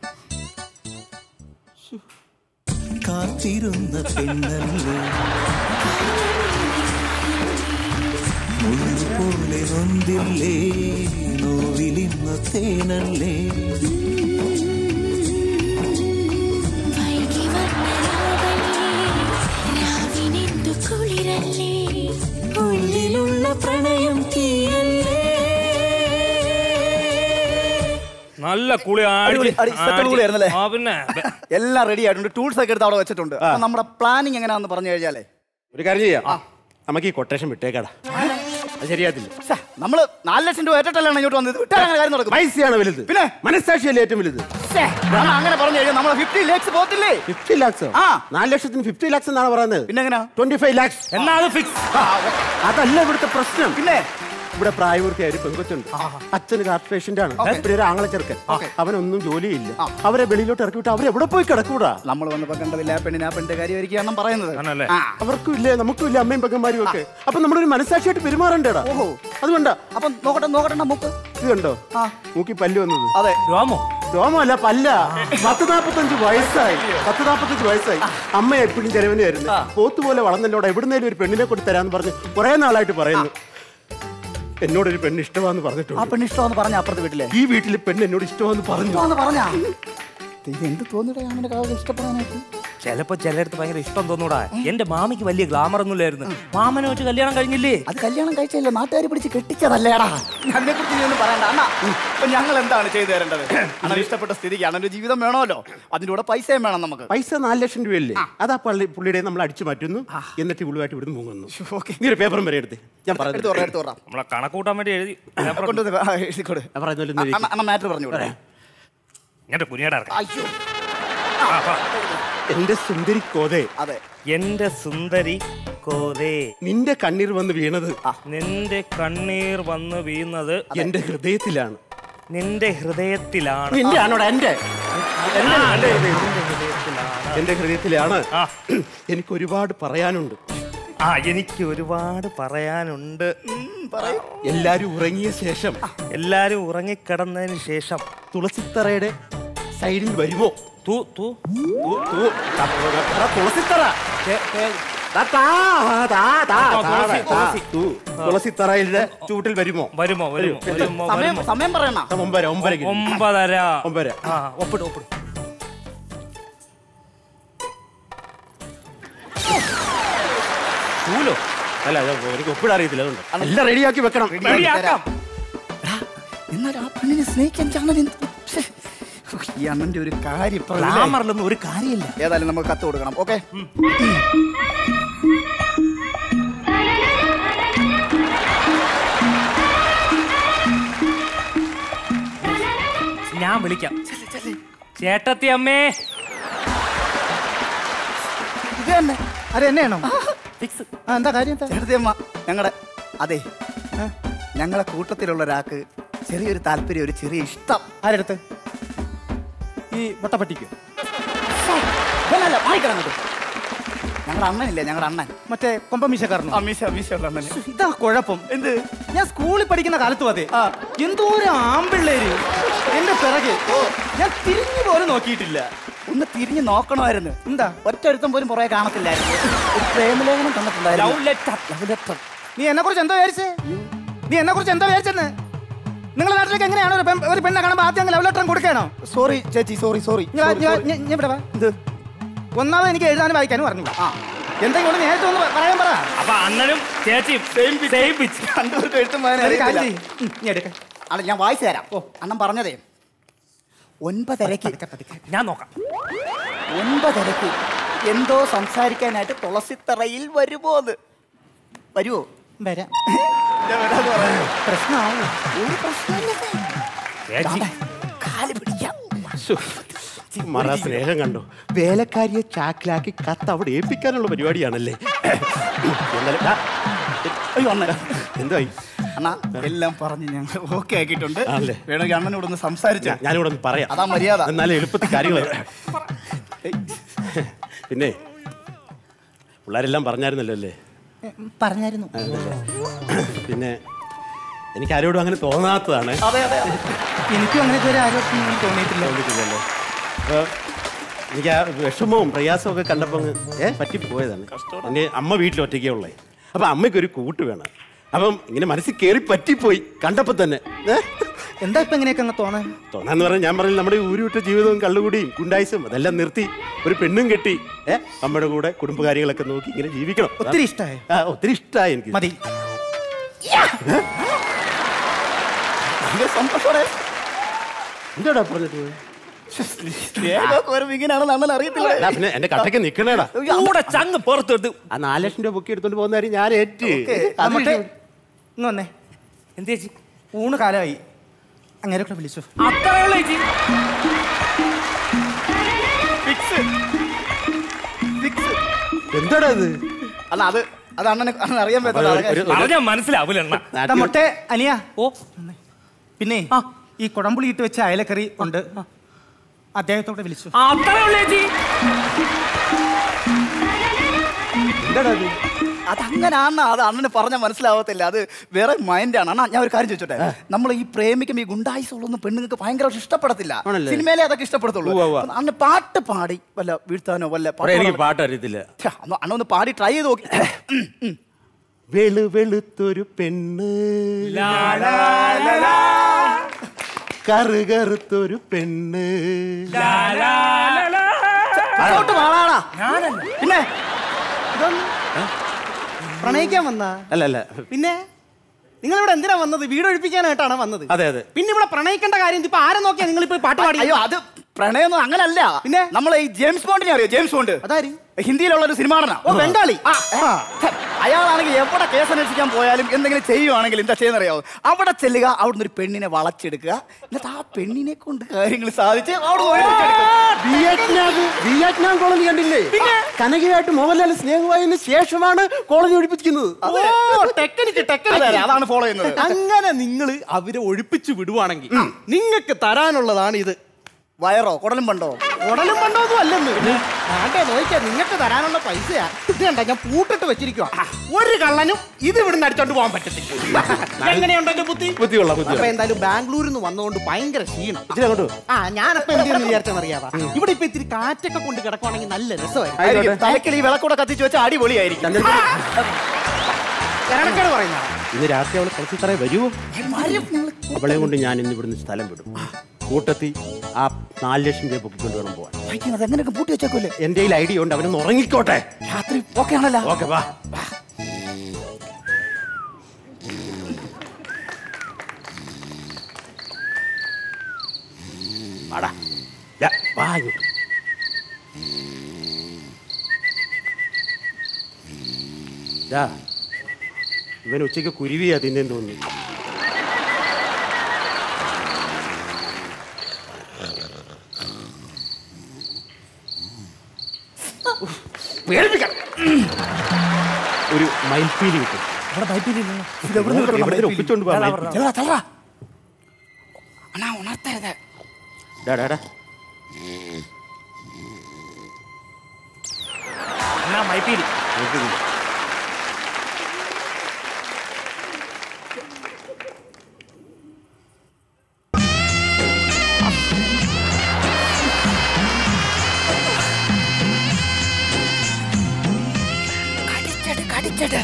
കാത്തിരുന്ന പെണ്ണല്ലേ മുള്ളുപോലെ നൊന്തില്ലേ നോവിലിന്ന തേനല്ലേ ഉള്ളിലുള്ള പ്രണയം തീയല്ലേ നല്ല കുളി അടിപൊളി, അടി- സെറ്റപ്പ് കുളിയായിരുന്നല്ലേ? ആ പിന്നെ എല്ലാം റെഡി ആയിട്ടുണ്ട് ടൂൾസ് ഒക്കെ എടുത്ത് അവിടെ വെച്ചിട്ടുണ്ട് അപ്പൊ നമ്മുടെ പ്ലാനിങ് എങ്ങനെയാന്ന് പറഞ്ഞു കഴിഞ്ഞാലേ ഒരു കാര്യം ചെയ്യാം നമുക്ക് ഈ കൊട്ടേഷൻ വിട്ടേക്കാടാ അത് ശരിയാത്തില്ല ശ്ശെ, നമ്മള് നാല് ലക്ഷം രൂപ ഏറ്റിട്ടല്ലേ ഇങ്ങോട്ട് വന്നത് വിട്ടാൽ അങ്ങനെ കാര്യം നടക്കും പൈസയാണ് വലുത് പിന്നെ മനസ്സാക്ഷിയല്ലേ ഏറ്റവും വലുത് ശ്ശെ, അണ്ണാ അങ്ങനെ പറഞ്ഞു കഴിഞ്ഞാൽ നമ്മളെ ഫിഫ്റ്റി ലേക്സ് പോത്തില്ലേ ഫിഫ്റ്റി ലാക്സ് ആ. നാല് ലക്ഷത്തിന് ഫിഫ്റ്റി ലാക്സ് എന്നാണ് പറയുന്നത് പിന്നെ എങ്ങനെയാ ട്വന്റി ഫൈവ് ലാക്സ് എന്നാ അത് ഫിക്സ് അതല്ല ഇവിടുത്തെ പ്രശ്നം പിന്നെ ഇവിടെ പ്രായപൂർത്തിയായ ഒരു പെൺകൊച്ചുണ്ട് അച്ഛന് ഹാർട്ട് പേഷ്യന്റ് ആണ് പിന്നെ ഒരു ആങ്ങളെ ചെറുക്കൻ അവനൊന്നും ജോലിയില്ല അവരെ വെളിയിലോട്ട് ഇറക്കി വിട്ട് അവരെവിടെ പോയി കിടക്കൂടാ നമ്മൾ വന്നപ്പോ കണ്ടതില്ല ആ പെണ്ണിന് ആ പെണ്ണിന്റെ കാര്യമായിരിക്കും അണ്ണം പറയുന്നത് ആണല്ലേ ആ, അവർക്കും ഇല്ലേ നമുക്കും ഇല്ല അമ്മയും പെങ്ങന്മാരും ഒക്കെ അപ്പൊ നമ്മളൊരു മനസ്സാക്ഷിയായിട്ട് പെരുമാറണ്ടേടാ ഓഹോ. അതുകൊണ്ടാ അപ്പൊ നോക്കട്ടെ നോക്കട്ടെ നമുക്ക് ഇത് കണ്ടോ ആ. മൂക്കി പല്ല് വന്നത് അതെ രോമോ രോമല്ല പല്ല പത്ത് നാപ്പത്തഞ്ച് വയസ്സായി പത്ത് നാപ്പത്തഞ്ച് വയസ്സായി അമ്മ എപ്പോഴും ചെലവനായിരുന്നു പോത്തുപോലെ വളർന്നല്ലോടെ എവിടുന്നേലും ഒരു പെണ്ണിനെ കൊണ്ട് തരാന്ന് പറഞ്ഞ് കുറെ നാളായിട്ട് പറയുന്നു എന്നോടൊരു പെണ്ണ് ഇഷ്ടമാന്ന് ആ പറഞ്ഞിട്ടുണ്ട് പെണ്ണ് ഇഷ്ടമെന്ന് പറഞ്ഞ അപ്പുറത്തെ വീട്ടിലെ ഈ വീട്ടിലെ പെണ്ണ് എന്നോട് ഇഷ്ടമാന്ന് പറഞ്ഞു ഇഷ്ടമെന്ന് പറഞ്ഞാ ഇത് എന്ത് തോന്നിയിട്ടാ അങ്ങനെ കാവ്യം ഇഷ്ടപ്പെടാനായിട്ട് ചിലപ്പോ ചിലടത്ത് ഭയങ്കര ഇഷ്ടം തോന്നൂടാ എന്റെ മാമിക്ക് വലിയ ഗ്ലാമർ ഒന്നുമില്ലായിരുന്നു മാമനെ വെച്ച് കല്യാണം കഴിഞ്ഞില്ലേ അത് കല്യാണം കഴിച്ചല്ല നാട്ടുകാർ പിടിച്ച് കെട്ടിച്ചതല്ലേടാ അതിനെ കുറിച്ച് നീ ഒന്നും പറയണ്ട അണ്ണാ ഇപ്പൊ ഞങ്ങൾ എന്താണ് ചെയ്തു തരേണ്ടത് അണ്ണൻ ഇഷ്ടപ്പെട്ട സ്ഥിതിക്ക് അണ്ണന്റെ ജീവിതം വേണമല്ലോ അതിന്റെ കൂടെ പൈസയും വേണം നമുക്ക് പൈസ നാല് ലക്ഷം രൂപയല്ലേ അതാ പള്ളി പുള്ളിയുടെ നമ്മൾ അടിച്ചു മാറ്റുന്നു എന്നിട്ട് ഇവിടുമായിട്ട് ഇവിടുന്ന് മുങ്ങുന്നു നീ ഒരു പേപ്പറും വരെ എടുത്ത് ഞാൻ എടുത്ത് പറ, എടുത്ത് പറ. നമ്മളെ കണക്കൂട്ടാൻ വേണ്ടി എഴുതി കൊണ്ടുവന്ന് ആ, എഴുതിക്കോട്. ഞാൻ പറയുന്നതിൽ ഒന്ന് അണ്ണ- അണ്ണ മാറ്റർ പറഞ്ഞു കൊടുക്ക്. ഇങ്ങോട്ട് കുനിയടാ അയ്യോ എന്റെ സുന്ദരി കോതെ അതെ എന്റെ സുന്ദരി കോതേ നിന്റെ കണ്ണീർ വന്ന് വീണത് നിന്റെ കണ്ണീർ വന്ന് വീഴുന്നത് എന്റെ ഹൃദയത്തിലാണ് നിന്റെ ഹൃദയത്തിലാണ് നിന്റെ ആണോടാ എന്റെ എന്റെ ആ, എന്റെ നിന്റെ ഹൃദയത്തിലാണ്. എന്റെ ഹൃദയത്തിലാണ് എനിക്ക് ഒരുപാട് പറയാനുണ്ട് ആ എനിക്ക് ഒരുപാട് പറയാനുണ്ട് എല്ലാരും ഉറങ്ങിയ ശേഷം എല്ലാരും ഉറങ്ങിക്കിടന്നതിന് ശേഷം തുളസിത്തറയുടെ സൈഡിൽ വരുമോ തൂ തൂ തൂ, തൂ. എടാ, തുളസിത്തറ ദാ, താ, താ, താ, തുളസി, താ, തുളസി. തൂ. തുളസിത്തറയുടെ ചൂട്ടിൽ വരുമോ വരുമോ വരുമോ വരുമോ സമയം വരുമോ സമയം പറയണ ഒമ്പര ഒമ്പര ഒമ്പതര ഒമ്പര ആ ഒപ്പിട് ഒപ്പിട് ചൂലോ അല്ല അത് എനിക്ക് ഒപ്പിടാൻ അറിയത്തില്ല അതുകൊണ്ട് എല്ലാം റെഡിയാക്കി വെക്കണം റെഡിയാക്കാം എന്നാൽ ആ പെണ്ണിനെ സ്നേഹിക്കാൻ ചാണൽ ഈ അണ്ണന്റെ ഒരു കാര്യം ഇപ്പൊ ഇല്ലേ? ഗ്ലാമറിലൊന്നും ഒരു കാര്യമില്ല ഏതായാലും നമുക്ക് കത്ത് കൊടുക്കണം ഓക്കെ ഞാൻ വിളിക്കാം ചേട്ടത്തി അമ്മേ ഇത് തന്നെ അത് എന്നെയാണോ ഫിക്സ് ആ എന്താ കാര്യം ചേട്ടത്തിയമ്മ ഞങ്ങളുടെ അതെ ഞങ്ങളെ കൂട്ടത്തിലുള്ള ഒരാൾക്ക് ചെറിയൊരു താല്പര്യം ഒരു ചെറിയ ഇഷ്ടം ആരെടുത്ത് ഈ വട്ടപ്പട്ടിക്ക് ഞങ്ങളുടെ അണ്ണനില്ലേ ഞങ്ങളുടെ അണ്ണൻ മറ്റേ കൊമ്പമീശക്കാരനോ അമീശ അമീശയുള്ള അണ്ണൻ ഇതാ കുഴപ്പം എന്ത് ഞാൻ സ്കൂളിൽ പഠിക്കുന്ന കാലത്തും അതെ എന്തോരം ആമ്പിള്ളേര് എന്റെ പിറകെ ഞാൻ തിരിഞ്ഞു പോലും നോക്കിയിട്ടില്ല ഒന്ന് തിരിഞ്ഞു നോക്കണമായിരുന്നു എന്താ ഒറ്റ ഒരുത്തം പോലും പുറകെ കാണത്തില്ലായിരുന്നു ഒരു പ്രേമലേഖനം തന്നിട്ടുണ്ടായിരുന്നു Love letter. Love letter. നീ എന്നെ കുറിച്ച് എന്താ വിചാരിച്ചേ നീ എന്നെ കുറിച്ച് എന്താ വിചാരിച്ചെന്ന് നിങ്ങളുടെ നാട്ടിലേക്ക് എങ്ങനെയാണ് ഒരു പെൺ- ഒരു പെണ്ണെ കാണുമ്പോൾ ആദ്യം ലവ് ലെറ്റർ കൊടുക്കണോ സോറി ചേച്ചി സോറി സോറി ഇവിടെ വാ ഒന്നാമത് എനിക്ക് എഴുതാനും വായിക്കാനും പറഞ്ഞു എന്തെങ്കിലും ഒന്ന് നേരത്തെ ഒന്ന് പറയാൻ പറ അപ്പൊ അണ്ണനും ചേച്ചിയും സെയിം പിച്ച് രണ്ടുപേർക്കും എഴുത്തും വായന ഒരു കാര്യം അറിയത്തില്ല. ചെയ്യ്. ഉം, നീ എടുക്ക അല്ല ഞാൻ വായിച്ചു തരാം ഓ അണ്ണൻ പറഞ്ഞതേ ഒൻപതരക്ക് ഞാൻ നോക്കാം ഒൻപതരക്ക് എന്തോ സംസാരിക്കാനായിട്ട് തുളസിത്തറയിൽ വരുമോ അത് വരുമോ വരാം ഞാൻ വരാന്ന് പറയാം. പ്രശ്നമാവും ഒരു പ്രശ്നമില്ല ചേച്ചി കാല് പിടിക്കാം മറ സ്നേഹം കണ്ടോ വേലക്കാരിയെ ചാക്കിലാക്കി കത്ത് അവിടെ ഏൽപ്പിക്കാനുള്ള പരിപാടിയാണല്ലേ എന്നാലും ദാ, അയ്യോ അണ്ണൻ എന്തായി അണ്ണാ എല്ലാം പറഞ്ഞ് ഞങ്ങൾ ഓക്കെ ആക്കിയിട്ടുണ്ട് ആണല്ലേ? വേണമെങ്കിൽ അണ്ണനോട് ഒന്ന് സംസാരിച്ചു ഞാ- ഞാനിവിടെ ഒന്ന് പറയാം അതാ മര്യാദ എന്നാലും എളുപ്പത്തിൽ കാര്യങ്ങൾ പിന്നെ പിള്ളേരെല്ലാം പറഞ്ഞായിരുന്നല്ലോ അല്ലേ പറഞ്ഞായിരുന്നു അതല്ലേ. പിന്നെ എനിക്ക് ആരോടും അങ്ങനെ തോന്നാത്തതാണ് അതെ അതെ എനിക്കും അങ്ങനെ ഇതുവരെ ആരോഗ്യം തോന്നിയിട്ടില്ല തോന്നിയിട്ടില്ലല്ലോ അപ്പൊ എനിക്ക് ആ വിഷമവും പ്രയാസവും ഒക്കെ കണ്ടപ്പോൾ അങ്ങ് ഏ പറ്റിപ്പോയതാണ് എൻ്റെ അമ്മ വീട്ടിൽ ഒറ്റയ്ക്കേ ഉള്ളേ അപ്പൊ അമ്മയ്ക്ക് ഒരു കൂട്ട് വേണം അപ്പം ഇങ്ങനെ മനസ്സിൽ കയറി പറ്റിപ്പോയി കണ്ടപ്പോൾ തന്നെ ഏ? എന്താ ഇപ്പൊ ഇങ്ങനെയൊക്കെ അങ്ങ് തോന്നാൻ തോന്നാന്ന് പറഞ്ഞാൽ ഞാൻ പറഞ്ഞു നമ്മുടെ ഈ ഊരുവിട്ട ജീവിതവും കള്ളുകൂടിയും ഗുണ്ടായിസും അതെല്ലാം നിർത്തി ഒരു പെണ്ണും കെട്ടി ഏ അമ്മയുടെ കൂടെ കുടുംബകാര്യങ്ങളൊക്കെ നോക്കി ഇങ്ങനെ ജീവിക്കണം ഒത്തിരി ഇഷ്ടമായി ആ ഒത്തിരി ഇഷ്ടമായി എനിക്ക് മതി ഭയങ്കര സന്തോഷോടെ എന്താടാ പറഞ്ഞിട്ട് പോയത്? സ്നേഹമൊക്കെ വരുമ്പോ ഇങ്ങനെയാണെന്ന് അണ്ണൻ അറിയത്തില്ല എടാ, പിന്നെ എന്റെ കട്ടയ്ക്ക് നിക്കണേടാ കൂടെ ചങ്ങ് പുറത്തെടുത്ത് ആ നാല് ലക്ഷം രൂപ ബുക്ക് എടുത്തോണ്ട് പോകുന്ന കാര്യം ഞാൻ ഏറ്റ് അത് മറ്റേ ഇന്ന് വന്നേ എന്ത് ചേച്ചി ഊണ് കാലമായി അങ്ങനെയൊക്കെ വിളിച്ചു അത്രയുള്ള ചേച്ചി എന്താടാ ഇത് അല്ല അത് അത് അണ്ണന് അണ്ണൻ അറിയാൻ ഒരു- ഒരു- പറ്റില്ല പറഞ്ഞാ മനസ്സിലാവൂല അണ്ണ ദാ മൊട്ടെ അനിയ ഓ പിന്നെ ഈ കുടംപുളി ഇട്ട് വെച്ച അയലക്കറി ഉണ്ട് അദ്ദേഹത്തോടെ വിളിച്ചു അത്രയുള്ള ചേച്ചി എന്താടാ ഇത് അതങ്ങനാണ് അത് അണ്ണന് പറഞ്ഞാൽ മനസ്സിലാവത്തില്ല അത് വേറെ മൈൻഡാണ് അണ്ണാ ഞാൻ ഒരു കാര്യം ചോദിച്ചോട്ടെ നമ്മൾ ഈ പ്രേമിക്കുമ്പോൾ ഈ ഗുണ്ടായിസുള്ളൊന്നും പെണ്ണുങ്ങൾക്ക് ഭയങ്കര ഇഷ്ടപ്പെടത്തില്ല ആണല്ലേ? സിനിമയിലെ അതൊക്കെ ഇഷ്ടപ്പെടത്തുള്ളൂ ഉവ്വ് ഉവ്വ്. അപ്പൊ അണ്ണന് പാട്ട് പാടി വല്ല വീഴ്ത്താനോ വല്ല എടാ, പാട്ടോ എനിക്ക് പാട്ട് അറിയത്തില്ല ഛെ, അന്ന് അണ്ണ ഒന്ന് പാടി ട്രൈ ചെയ്ത് നോക്കി വെളു വെളുത്തൊരു പെണ്ണ് കറുകറുത്തൊരു പെണ്ണ് അങ്ങോട്ട് വാളാടാ പിന്നെ ഇതൊന്ന് പ്രണയിക്കാൻ വന്ന അല്ല അല്ല പിന്നെ നിങ്ങൾ ഇവിടെ എന്തിനാ വന്നത് വീട് ഒഴിപ്പിക്കാനായിട്ടാണ് വന്നത് അതെ അതെ പിന്നെ ഇവിടെ പ്രണയിക്കേണ്ട കാര്യം ഇപ്പൊ ആരെ നോക്കിയാ നിങ്ങൾ ഇപ്പൊ പാട്ട് പാടി അയ്യോ അത് പ്രണയമൊന്നും അങ്ങനല്ല പിന്നെ നമ്മളെ ഈ ജെയിംസ് ബോണ്ടിനെ അറിയോ ജെയിംസ് ബോണ്ട് അതാര് ഹിന്ദിയിലുള്ള ഒരു സിനിമാടനാ ഓ ബംഗാളി ആ, ആ. അയാളാണെങ്കിൽ എവിടെ കേസ് അന്വേഷിക്കാൻ പോയാലും എന്തെങ്കിലും ചെയ്യുവാണെങ്കിൽ എന്താ ചെയ്യുന്നറിയാവോ അവിടെ ചെല്ലുക അവിടുന്ന് ഒരു പെണ്ണിനെ വളച്ചെടുക്കുക എന്നിട്ട് ആ പെണ്ണിനെ കൊണ്ട് കാര്യങ്ങൾ സാധിച്ച് അവിടെ വിയറ്റ്നാം വിയറ്റ്നാം കോളനി കണ്ടില്ലേ കനകയായിട്ട് മോഹൻലാൽ സ്നേഹമായതിനു ശേഷമാണ് കോളനി ഒഴിപ്പിക്കുന്നത് ടെക്നിക്ക് അതെ, അതെ, അതാണ് ഫോളോ ചെയ്യുന്നത് അങ്ങനെ നിങ്ങൾ അവരെ ഒഴിപ്പിച്ചു വിടുവാണെങ്കിൽ നിങ്ങൾക്ക് തരാനുള്ളതാണ് ഇത് വയറോ കുടലും പണ്ടോ ഉടലും പണ്ടൊന്നും അല്ലെന്ന് ആണ്ടെ നോക്കിയാ നിങ്ങൾക്ക് തരാനുള്ള പൈസയാ ഇത് കണ്ട ഞാൻ പൂട്ടിട്ട് വെച്ചിരിക്കുക ഒരു കള്ളനും ഇത് ഇവിടുന്ന് അടിച്ചോണ്ട് പോകാൻ പറ്റത്തില്ല എങ്ങനെയുണ്ട് എന്റെ ബുദ്ധി ബുദ്ധിയുള്ള അപ്പൊ ബുദ്ധിയുള്ള എന്തായാലും ബാംഗ്ലൂരിൽ നിന്ന് വന്നുകൊണ്ട് ഭയങ്കര ക്ഷീണം ഇച്ചിരി അങ്ങോട്ട് പോ. ആ ഞാനപ്പോ എന്തെന്ന് വിചാരിച്ചെന്നറിയാവാ ഇവിടെ ഇപ്പൊ ഇത്തിരി കാറ്റൊക്കെ കൊണ്ട് കിടക്കുവാണെങ്കിൽ നല്ല രസമായിരിക്കും ആയിരിക്കും. തലയ്ക്കൽ ഈ വിളക്കൂടെ കത്തിച്ച് വെച്ച അടിപൊളിയായിരിക്കും കിരണക്കേട് പറയുന്ന ഇന്ന് രാത്രി അവള് കുറച്ച് വരുമോ അവളെ കൊണ്ട് ഞാൻ ഇന്ന് ഇവിടുന്ന് സ്ഥലം വിടും കൂട്ടത്തി ആ നാല് ലക്ഷം രൂപ പൊക്കിക്കൊണ്ട് വേണം പോവാൻ അതെങ്ങനെയൊക്കെ പൂട്ടി വെച്ചേക്കൂലേ എന്റെ കയ്യിൽ ഐഡിയ ഉണ്ട് അവനൊന്ന് ഉറങ്ങിക്കോട്ടെ രാത്രി ഓക്കെ ആണല്ലോ ഓക്കെ വാ വാടാ. ദാ, വാ ഇങ്ങോട്ട്. ദാ, ഇവൻ ഉച്ചയ്ക്ക് കുരുവിയാ തിന്നെ തോന്നുന്നു പേടിപ്പിക്കണം ഒരു മയിൽപ്പീലി കിട്ടും ഇവിടുന്ന് ഒപ്പിച്ചോണ്ട് പോവാ മയിൽപ്പീലി. ചെല്ലടാ, ചെല്ലടാ. അണ്ണാ ഉണർത്തരുത് ഡാ, ഡാ, ഡാ. മൈപ്പീലി മയിൽപ്പീലി. കടിച്ചട് കടിച്ചട്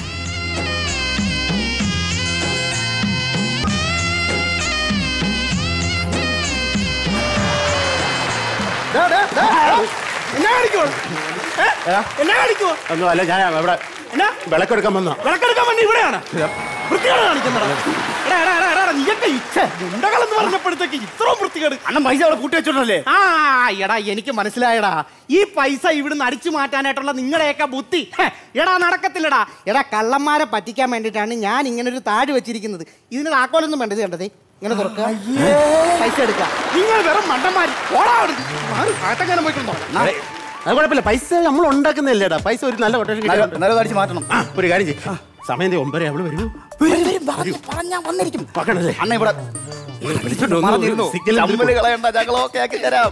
എന്നാ കാണിക്കുവോ ഏ? എന്നാ കാണിക്കുവോ ഒന്നും അല്ല ഞാൻ അവിടെ എന്നാ വിളക്കെടുക്കാൻ വന്ന വിളക്കെടുക്കാൻ വേണ്ടി ഇവിടെയാണ് വൃത്തികേട് കാണിക്കുന്നത് എടാ എടാ എടാ എടാ നീയൊക്കെ ഇച്ഛ ഗുണ്ടകളെന്ന് പറഞ്ഞപ്പോഴത്തേക്ക് ഇത്രയും വൃത്തികേട് അണ്ണൻ പൈസ അവിടെ കൂട്ടി വെച്ചോണ്ടല്ലേ ആ എടാ എനിക്ക് മനസ്സിലായടാ ഈ പൈസ ഇവിടുന്ന് അടിച്ചു മാറ്റാനായിട്ടുള്ള നിങ്ങളുടെയൊക്കെ ബുദ്ധി ഹെ, എടാ നടക്കത്തില്ലടാ എടാ കള്ളന്മാരെ പറ്റിക്കാൻ വേണ്ടിയിട്ടാണ് ഞാൻ ഇങ്ങനെ ഒരു താഴ് വെച്ചിരിക്കുന്നത് ഇതിന് താക്കോലൊന്നും വേണ്ടത് കണ്ടതേ ഇങ്ങനെ തുറക്കുക പൈസ എടുക്കുക നിങ്ങൾ വെറും മണ്ടന്മാർ ഓടാ അവിടുന്ന്. മാറ്, അകത്തെങ്ങാനും പോയിക്കൊണ്ടോ അത് കുഴപ്പമില്ല പൈസ നമ്മൾ ഉണ്ടാക്കുന്നില്ലേടാ പൈസ ഒരു നല്ല കൊട്ടേഷൻ നല്ല അടിച്ച് മാറ്റണം ഒരു കാര്യം ചെയ്യും സമയം ദേ ഒമ്പര അവള് വരൂ പറഞ്ഞാ വന്നിരിക്കും നോക്കണല്ലേ അണ്ണ ഇവിടെ വിളിച്ചോണ്ട് വന്നു. മറന്നിരുന്നു. സിഗ്നൽ എന്തിന് ചമ്മല് കളയണ്ട ഞങ്ങൾ ഓക്കെ ആക്കി തരാം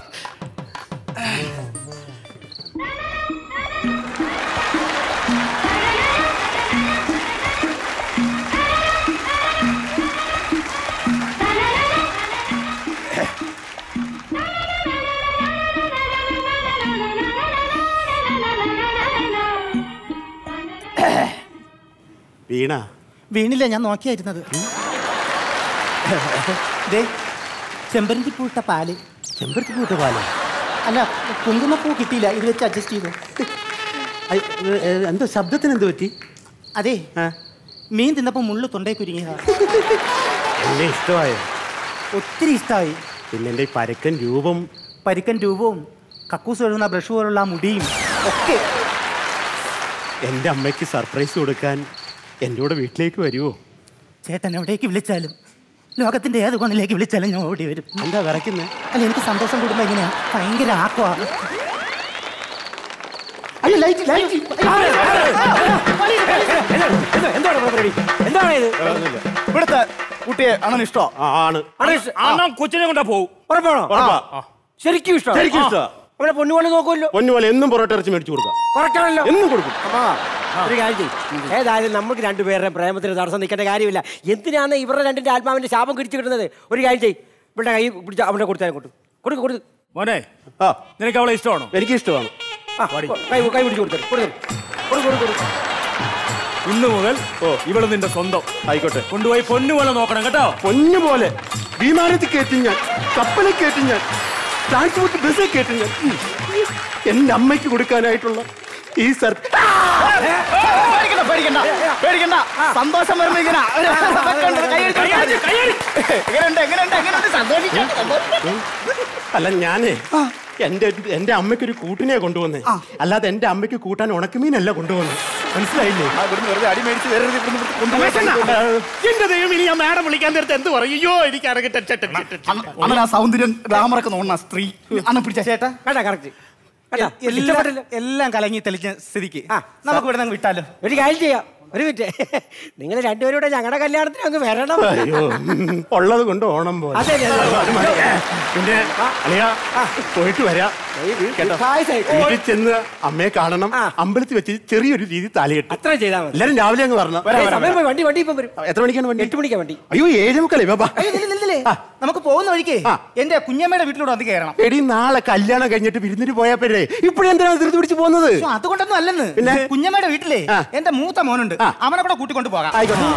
വീണ വീണില്ല ഞാൻ നോക്കിയായിരുന്നത് ദേ ചെമ്പരത്തി പൂട്ട പാല് ചെമ്പരത്തി പൂട്ട പാല് അല്ല കുങ്കുമപ്പൂ കിട്ടിയില്ല ഇത് വെച്ച് അഡ്ജസ്റ്റ് ചെയ്തു എന്തോ ശബ്ദത്തിന് എന്ത് പറ്റി അതെ മീൻ തിന്നപ്പോ മുള്ളു തൊണ്ടേ കുരുങ്ങിയതാ എന്നെ ഇഷ്ടമായോ ഒത്തിരി ഇഷ്ടമായി പിന്നെ എന്റെ ഈ പരക്കൻ രൂപം പരിക്കൻ രൂപവും കക്കൂസ് കഴുകുന്ന ബ്രഷ് പോലുള്ള ആ മുടിയും ഒക്കെ എന്റെ അമ്മയ്ക്ക് സർപ്രൈസ് കൊടുക്കാൻ എൻ്റെ കൂടെ വീട്ടിലേക്ക് വരുമോ ചേട്ടൻ എവിടേക്ക് വിളിച്ചാലും ലോകത്തിന്റെ ഏത് കോണിലേക്ക് വിളിച്ചാലും ഞാൻ ഓടി വരും എന്താ വിറയ്ക്കുന്നത് അല്ല എനിക്ക് സന്തോഷം കൂടുമ്പോ എങ്ങനെയാ ഭയങ്കര ആക്കുവാ അയ്യോ ലൈറ്റ് ലൈറ്റ് എന്താണ് പരിപാടി എന്താണ് ഇത് ഇവിടുത്തെ കുട്ടിയെ അണ്ണൻ ഇഷ്ടോ ആണ് അണ്ണൻ കൊച്ചിനെ കൊണ്ടാ പോകും ഉറപ്പാണോ ഉറപ്പാ. ശരിക്കും ഇഷ്ടം ശരിക്കും ഇഷ്ടമാ. അവനെ പൊന്നുപോലെ നോക്കുമല്ലോ പൊന്നുപോലെ എന്നും പൊറോട്ട ഇറച്ചി മേടിച്ചു കൊടുക്കാം കുറയ്ക്കണല്ലോ എന്നും കൊടുക്കും അപ്പാ, ഒരു കാര്യം ചെയ്യ്. ഏതായാലും നമുക്ക് രണ്ടുപേരുടെ പ്രേമത്തിന് തടസ്സം നിൽക്കേണ്ട കാര്യമില്ല എന്തിനാണ് ഇവരുടെ രണ്ടിന്റെ ആത്മാവിന്റെ ശാപം കിടിച്ചു കിട്ടുന്നത് ഒരു കാര്യം ചെയ്യ് ഇവിടെ കൈ പിടിച്ച അവനെ കൊടുത്താൽ കൊടുത്തു കൊടുക്ക് കൊടുക്ക് മോനെ ആ നിനക്ക് അവളെ ഇഷ്ടമാണോ എനിക്ക് ഇഷ്ടമാണ് ആ, കൈ കൈ പിടിച്ച് കൊടുത്തു കൊടുത്തു കൊടുക്ക് കൊടുക്ക് കൊടുക്ക് ഇന്ന് മുതൽ ഇവള് നിന്റെ സ്വന്തം ആയിക്കോട്ടെ കൊണ്ടുപോയി പൊന്നുപോലെ നോക്കണം കേട്ടോ പൊന്നു പോലെ വിമാനത്തിൽ കയറ്റി ഞാൻ കപ്പലിൽ കയറ്റി ഞാൻ ട്രാൻസ്പോർട്ട് ബസ്സിൽ കയറ്റി ഞാൻ ഉം. എന്റെ അമ്മയ്ക്ക് കൊടുക്കാനായിട്ടുള്ള ഈ സർ പേടിക്കണ്ട പേടിക്കണ്ട പേടിക്കണ്ട സന്തോഷം വരുമ്പോ ഇങ്ങനെ വെക്കണ്ട, കൈയടിച്ച് എങ്ങനെയുണ്ട് എങ്ങനെയുണ്ട് എങ്ങനെയുണ്ട് സന്തോഷിക്കാം സന്തോഷിക്കാം. അല്ല ഞാനേ എന്റെ എന്റെ അമ്മയ്ക്ക് ഒരു കൂട്ടിനെ കൊണ്ടുവന്നേ അല്ലാതെ എന്റെ അമ്മയ്ക്ക് കൂട്ടാൻ ഉണക്കമീനല്ല കൊണ്ടുവന്നത് മനസ്സിലായില്ലേ വെറുതെ അടി മേടിച്ച് വരരുത് ഇവിടുന്ന് എന്റെ ദൈവം ഇനി ഞാൻ മാഡം വിളിക്കാൻ നേരത്തെ എന്ത് പറയും അയ്യോ എനിക്ക് ഇറങ്ങട്ടെ അണ്ണൻ ആ സൗന്ദര്യം ഗ്ലാമറൊക്കെ നോണ സ്ത്രീ അണ്ണൻ പിടിച്ച ചേട്ടാ കേട്ടാ കറക്റ്റ് എല്ലാം എല്ലാം കലങ്ങി തെളിഞ്ഞ സ്ഥിതിക്ക് നമുക്ക് ഇവിടെ നിന്ന് വിട്ടാലോ ഒരു കാര്യം ചെയ്യാം ഒരു മിനിറ്റ് നിങ്ങൾ രണ്ടുപേരും ഞങ്ങളുടെ കല്യാണത്തിന് അങ്ങ് വരണം അയ്യോ ഉം, ഉള്ളത് കൊണ്ട് ഓണം പോലെ അതെ, അതെ, അതെ. അത് മതി. പിന്നെ അളിയാ പോയിട്ട് വരാം കേട്ടോ വീട്ടിൽ ചെന്ന് അമ്മയെ കാണണം അമ്പലത്തിൽ വെച്ച് ചെറിയൊരു രീതി താലികെട്ട് അത്ര ചെയ്താൽ മതി എല്ലാരും രാവിലെ അങ്ങ് വരണം ഏയ്, സമയം പോയി, വണ്ടി വണ്ടി ഇപ്പം വരും എത്ര മണിക്കാണ് വണ്ടി എട്ട് മണിക്കാ വണ്ടി അയ്യോ ഏഴ് മുക്കലേ ബാബാ അയ്യോ, നില്ല്, നില്ല്, നില്ല്. നമുക്ക് പോകുന്ന വഴിക്ക് എന്റെ കുഞ്ഞമ്മയുടെ വീട്ടിലൂടെ വന്ന് കയറണം എടി നാളെ കല്യാണം കഴിഞ്ഞിട്ട് വിരുന്നിന് പോയാ പോരെ ഇപ്പോഴെന്തിനാണ് ധൃതി പിടിച്ച് പോകുന്നത് പക്ഷെ അതുകൊണ്ടൊന്നും അല്ലെന്ന് പിന്നെ? കുഞ്ഞമ്മയുടെ വീട്ടിലെ എന്റെ മൂത്ത മോനുണ്ട് അവനെ കൂടെ കൂട്ടിക്കൊണ്ട് പോകാം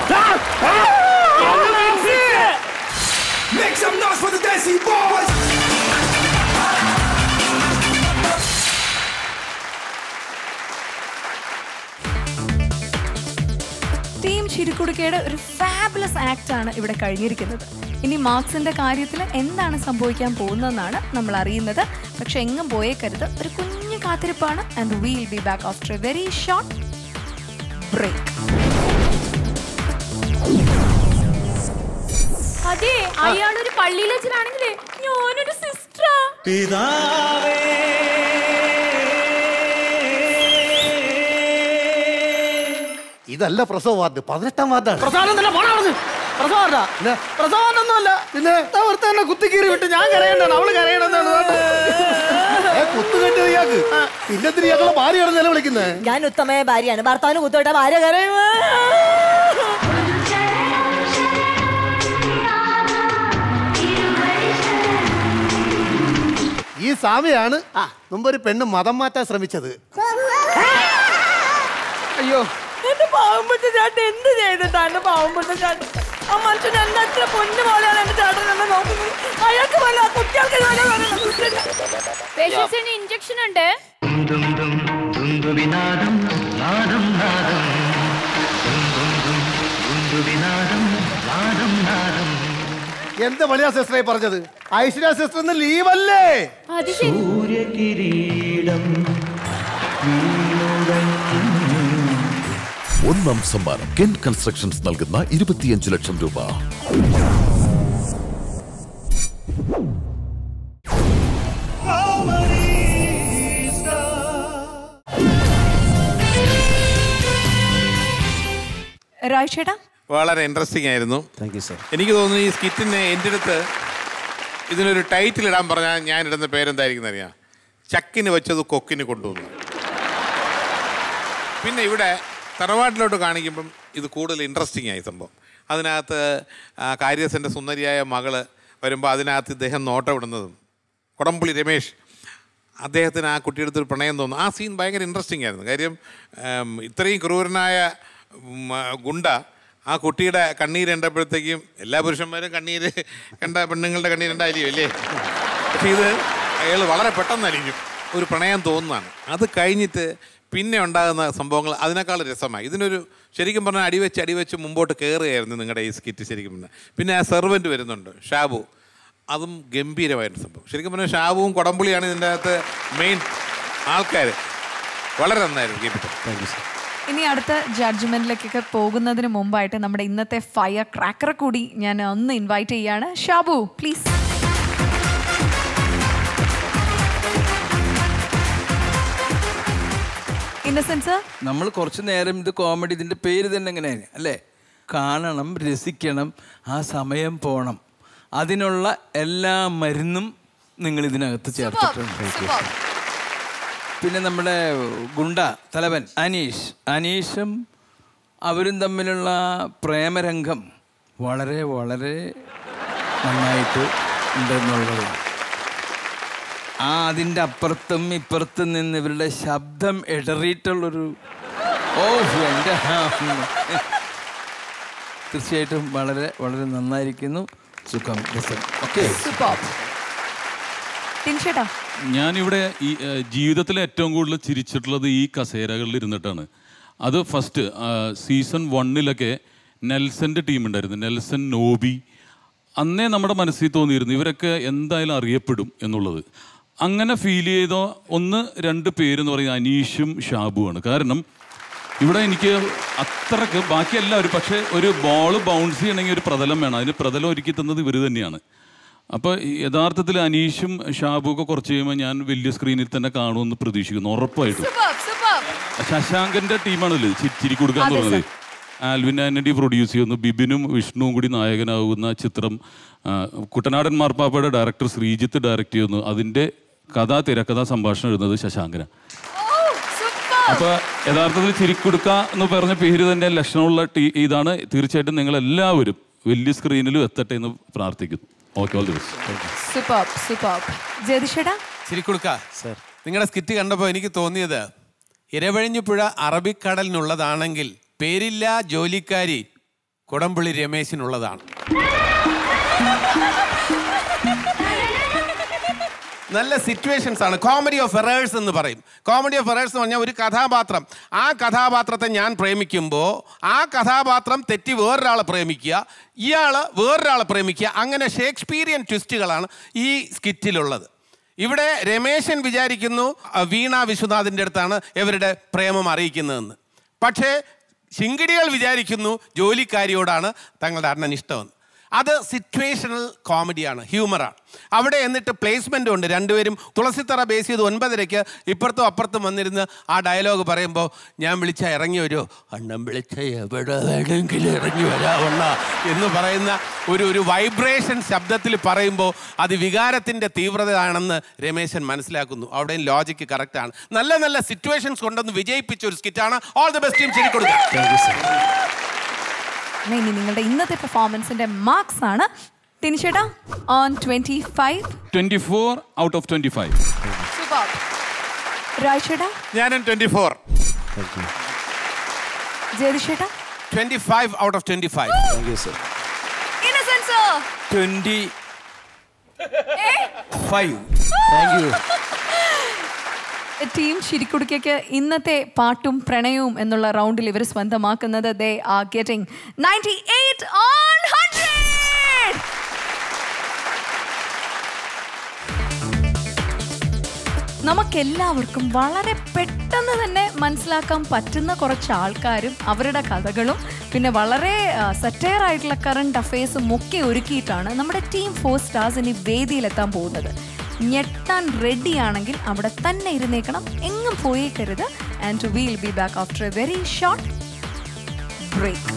Make some noise for the Desi Boys! Team ചിരിക്കുടുക്കയുടെ ഒരു ഫാബുലസ് ആക്ട് ആണ് ഇവിടെ കഴിഞ്ഞിരിക്കുന്നത് ഇനി മാർക്സിന്റെ കാര്യത്തിൽ എന്താണ് സംഭവിക്കാൻ പോകുന്നതെന്നാണ് നമ്മൾ അറിയുന്നത് പക്ഷെ എങ്ങും പോയേക്കരുത് ഒരു കുഞ്ഞു കാത്തിരിപ്പാണ് and will be back after a very short break അതെ അയാളൊരു പള്ളിയിൽ വെച്ചിട്ടാണെങ്കിലേ ഞാനൊരു സിസ്റ്ററാ പിതാവേ ഇതല്ല പ്രസവ വാർഡ് പതിനെട്ടാം വാർഡാണ് പ്രസാദം തന്നെ പോണ അവിടുന്ന് പ്രസവമല്ല പ്രസവമൊന്നുമല്ല പിന്നെ ഒരുത്ത തന്നെ കുത്തിക്കീറി വിട്ട് ഞാൻ കരയണ്ടാണ് അവള് കരയണെന്നാണ് കുത്തുകെട്ട് ഇയാൾക്ക് പിന്നെന്തിന് ഇയാളെ ഭാര്യയാണ് നിലവിളിക്കുന്നത് ഞാൻ ഉത്തമയ ഭാര്യയാണ് ഭർത്താവിന് കുത്തോട്ട ഭാര്യ കരയുമോ ഈ സ്വാമിയാണ് മുമ്പൊരു പെണ്ണ് മതം മാറ്റാൻ ശ്രമിച്ചത് അയ്യോ എന്റെ പാവപ്പെട്ട ചേട്ടൻ എന്ത് ചെയ്തിട്ടാണ് പാവപ്പെട്ട ചേട്ടൻ ആ മനുഷ്യൻ എന്നെ അത്ര പൊന്നു പോലെയാണ് എന്റെ ചേട്ടൻ എന്നെ നോക്കുന്നത് അയാൾക്ക് വല്ല ആ കുട്ടികൾക്ക് പേഷ്യൻസിന് ഇഞ്ചക്ഷൻ ഉണ്ട് എന്ത് പണിയാ സിസ്റ്ററായി പറഞ്ഞത് ഐശ്വര്യ സിസ്റ്റർ ഇന്ന് ലീവല്ലേ അത് ശരി സൂര്യകിരീടം ഒന്നാം സമ്മാനം കെൻ കൺസ്ട്രക്ഷൻസ് നൽകുന്ന ഇരുപത്തിയഞ്ച് ലക്ഷം രൂപ രാജ് ചേട്ടാ വളരെ ഇൻട്രസ്റ്റിംഗ് ആയിരുന്നു താങ്ക് യു സർ എനിക്ക് തോന്നുന്നു ഈ സ്കിറ്റിന് എൻ്റെ അടുത്ത് ഇതിനൊരു ടൈറ്റിൽ ഇടാൻ പറഞ്ഞാൽ ഞാൻ ഇടുന്ന പേരെന്തായിരിക്കും അറിയാം ചക്കിന് വെച്ചത് കൊക്കിന് കൊണ്ടുവന്നു പിന്നെ ഇവിടെ തറവാട്ടിലോട്ട് കാണിക്കുമ്പം ഇത് കൂടുതൽ ഇൻട്രസ്റ്റിംഗ് ആയി സംഭവം അതിനകത്ത് ആ, കാര്യസ്ഥൻ്റെ സുന്ദരിയായ മകള് വരുമ്പോൾ അതിനകത്ത് ഇദ്ദേഹം നോട്ടം ഇടുന്നതും കൊടംപുള്ളി രമേശ് അദ്ദേഹത്തിന് ആ കുട്ടിയുടെ അടുത്ത് ഒരു പ്രണയം തോന്നുന്നു ആ സീൻ ഭയങ്കര ഇൻട്രസ്റ്റിംഗ് ആയിരുന്നു കാര്യം ഉം, ഇത്രയും ക്രൂരനായ ഉം, ആ, ഗുണ്ട ആ കുട്ടിയുടെ കണ്ണീര് കണ്ടപ്പോഴത്തേക്കും എല്ലാ പുരുഷന്മാരും കണ്ണീര് കണ്ട പെണ്ണുങ്ങളുടെ കണ്ണീര് ഉണ്ടായിരിക്കും അല്ലേ പക്ഷേ ഇത് അയാൾ വളരെ പെട്ടെന്നായിരിക്കും ഒരു പ്രണയം തോന്നുന്നതാണ് അത് കഴിഞ്ഞിട്ട് പിന്നെ ഉണ്ടാകുന്ന സംഭവങ്ങൾ അതിനേക്കാൾ രസമായി ഇതിനൊരു ശരിക്കും പറഞ്ഞാൽ അടിവെച്ച് അടിവെച്ച് മുമ്പോട്ട് കയറുകയായിരുന്നു നിങ്ങളുടെ ഈ സ്കിറ്റ് ശരിക്കും പറഞ്ഞാൽ പിന്നെ ആ സെർവൻറ്റ് വരുന്നുണ്ട് ഷാബു അതും ഗംഭീരമായിട്ട് സംഭവം ശരിക്കും പറഞ്ഞാൽ ഷാബുവും കൊടംപുളിയാണ് ഇതിൻ്റെ അകത്ത് മെയിൻ ആൾക്കാർ വളരെ നന്നായിരുന്നു കേട്ടിട്ട് താങ്ക് യു സർ ഇനി അടുത്ത ജഡ്ജ്മെന്റിലേക്കൊക്കെ പോകുന്നതിന് മുമ്പായിട്ട് നമ്മുടെ ഇന്നത്തെ ഫയർ ക്രാക്കറെ കൂടി ഞാൻ ഒന്ന് ഇൻവൈറ്റ് ചെയ്യാണ് ഷാബു പ്ലീസ് ഇന്നസെൻസ് നമ്മൾ കുറച്ച് നേരം ഇത് കോമഡി ഇതിൻ്റെ പേര് തന്നെ എങ്ങനെയാണ് അല്ലേ കാണണം രസിക്കണം ആ സമയം പോണം അതിനുള്ള എല്ലാ മരുന്നും നിങ്ങൾ ഇതിനകത്ത് ചേർത്തിട്ടുണ്ട് പിന്നെ നമ്മുടെ ഗുണ്ട തലവൻ അനീഷ് അനീഷും അവരും തമ്മിലുള്ള പ്രേമരംഗം വളരെ വളരെ നന്നായിട്ട് ഉണ്ടെന്നുള്ളത് ആ അതിൻ്റെ അപ്പുറത്തും ഇപ്പുറത്തും നിന്ന് ഇവരുടെ ശബ്ദം ഇടറിയിട്ടുള്ളൊരു ഓ എൻ്റെ തീർച്ചയായിട്ടും വളരെ വളരെ നന്നായിരിക്കുന്നു സുഖം രസം ഓക്കെ ടിൻഷേട്ടാ ഞാനിവിടെ ഈ ഏഹ്, ജീവിതത്തിൽ ഏറ്റവും കൂടുതൽ ചിരിച്ചിട്ടുള്ളത് ഈ കസേരകളിൽ ഇരുന്നിട്ടാണ് അത് ഫസ്റ്റ് സീസൺ വണ്ണിലൊക്കെ നെൽസന്റെ ടീം ഉണ്ടായിരുന്നു നെൽസൺ നോബി അന്നേ നമ്മുടെ മനസ്സിൽ തോന്നിയിരുന്നു ഇവരൊക്കെ എന്തായാലും അറിയപ്പെടും എന്നുള്ളത് അങ്ങനെ ഫീൽ ചെയ്ത ഒന്ന് രണ്ട് പേരെന്ന് പറയുന്നത് അനീഷും ഷാബുവാണ് കാരണം ഇവിടെ എനിക്ക് അത്രക്ക് ബാക്കി എല്ലാവരും പക്ഷേ ഒരു ബോൾ ബൗൺസ് ചെയ്യണമെങ്കിൽ ഒരു പ്രതലം വേണം അതിന് പ്രതലം ഒരുക്കി തന്നത് ഇവർ തന്നെയാണ് അപ്പോൾ യഥാർത്ഥത്തിൽ അനീഷും ഷാബും ഒക്കെ കുറച്ച് കഴിയുമ്പോൾ ഞാൻ വലിയ സ്ക്രീനിൽ തന്നെ കാണുമെന്ന് പ്രതീക്ഷിക്കുന്നു ഉറപ്പായിട്ടും ശശാങ്കന്റെ ടീമാണല്ലോ ചി- ചിരി കൊടുക്കുക എന്ന് അതെ, പറഞ്ഞത് ആൽവിൻ ആന്റണി പ്രൊഡ്യൂസ് ചെയ്യുന്നു ബിബിനും വിഷ്ണുവും കൂടി നായകനാകുന്ന ചിത്രം ആ, കുട്ടനാടൻ മാർപ്പാപ്പയുടെ ഡയറക്ടർ ശ്രീജിത്ത് ഡയറക്റ്റ് ചെയ്യുന്നു അതിന്റെ കഥ തിരക്കഥ സംഭാഷണം എഴുതുന്നത് ശശാങ്കന അപ്പൊ യഥാർത്ഥത്തിൽ ചിരിക്കൊടുക്ക എന്ന് പറഞ്ഞ പേര് തന്നെ ലക്ഷണമുള്ള ടീ ഇതാണ് തീർച്ചയായിട്ടും നിങ്ങൾ എല്ലാവരും വലിയ സ്ക്രീനിലും എത്തട്ടെ എന്ന് പ്രാർത്ഥിക്കുന്നു okay all the best super super ജ്യോതിഷേട്ടാ ശരിക്കൊടുക്ക സർ നിങ്ങളുടെ സ്കിറ്റ് കണ്ടപ്പോൾ എനിക്ക് തോന്നിയത് ഇരവഴിഞ്ഞുപുഴ അറബിക്കടലിനുള്ളതാണെങ്കിൽ പേരില്ല ജോലിക്കാരി കുടംപുള്ളി രമേശിനുള്ളതാണ് നല്ല സിറ്റുവേഷൻസ് ആണ് കോമഡി ഓഫ് എറേഴ്സ് എന്ന് പറയും കോമഡി ഓഫ് എറേഴ്സ് എന്ന് പറഞ്ഞാൽ ഒരു കഥാപാത്രം ആ കഥാപാത്രത്തെ ഞാൻ പ്രേമിക്കുമ്പോൾ ആ കഥാപാത്രം തെറ്റി വേറൊരാളെ പ്രേമിക്കുക ഇയാൾ വേറൊരാളെ പ്രേമിക്കുക അങ്ങനെ ഷേക്സ്പീരിയൻ ട്വിസ്റ്റുകളാണ് ഈ സ്കിറ്റിലുള്ളത് ഇവിടെ രമേശൻ വിചാരിക്കുന്നു അഹ്, വീണ വിശ്വനാഥിൻ്റെ അടുത്താണ് ഇവരുടെ പ്രേമം അറിയിക്കുന്നതെന്ന് പക്ഷേ ശിങ്കിടികൾ വിചാരിക്കുന്നു ജോലിക്കാരിയോടാണ് തങ്ങളുടെ അണ്ണൻ ഇഷ്ടമെന്ന് അത് സിറ്റുവേഷണൽ കോമഡിയാണ് ഹ്യൂമറാണ് അവിടെ എന്നിട്ട് പ്ലേസ്മെൻ്റ് ഉണ്ട് രണ്ടുപേരും തുളസിത്തറ ബേസ് ചെയ്ത് ഒൻപതരയ്ക്ക് ഇപ്പുറത്തും അപ്പുറത്തും വന്നിരുന്ന് ആ ഡയലോഗ് പറയുമ്പോൾ ഞാൻ വിളിച്ച ഇറങ്ങി വരുമോ അണ്ണൻ വിളിച്ച എവിടെ വേണമെങ്കിലും ഇറങ്ങി വരാവുള്ള എന്ന് പറയുന്ന ഒരു ഒരു വൈബ്രേഷൻ ശബ്ദത്തിൽ പറയുമ്പോൾ അത് വികാരത്തിൻ്റെ തീവ്രതയാണെന്ന് രമേശൻ മനസ്സിലാക്കുന്നു അവിടെയും ലോജിക്ക് കറക്റ്റാണ് നല്ല നല്ല സിറ്റുവേഷൻസ് കൊണ്ടൊന്ന് വിജയിപ്പിച്ച ഒരു സ്കിറ്റാണ് ഓൾ ദി ബെസ്റ്റ് ടീം ശരി കൊടുക്കുക ഇനി നിങ്ങളുടെ ഇന്നത്തെ പെർഫോമൻസിന്റെ മാർക്സ് ആണ് ടിൻഷേട്ടാ on twenty five twenty four out of twenty five super രാജേട്ടാ ഞാനും ട്വന്റി ഫോർ ജ്യോതിഷേട്ടാ twenty five out of twenty five thank you sir Innocent's twenty five thank you team ശിരിക്കുടുക്കയ്ക്ക് ഇന്നത്തെ പാട്ടും പ്രണയവും എന്നുള്ള റൗണ്ടിൽ ഇവർ സ്വന്തമാക്കുന്നത് they are getting ninety eight on hundred നമുക്കെല്ലാവർക്കും വളരെ പെട്ടെന്ന് തന്നെ മനസ്സിലാക്കാൻ പറ്റുന്ന കുറച്ച് ആൾക്കാരും അവരുടെ കഥകളും പിന്നെ വളരെ സറ്റയർ ആയിട്ടുള്ള കറണ്ട് അഫയേഴ്സും ഒക്കെ ഒരുക്കിയിട്ടാണ് നമ്മുടെ ടീം ഫോർ സ്റ്റാർസ് ഇനി വേദിയിലെത്താൻ പോകുന്നത് ഞെട്ടാൻ റെഡി ആണെങ്കിൽ അവിടെ തന്നെ ഇരുന്നേക്കണം എങ്ങും പോയേക്കരുത് and will be back after a very short break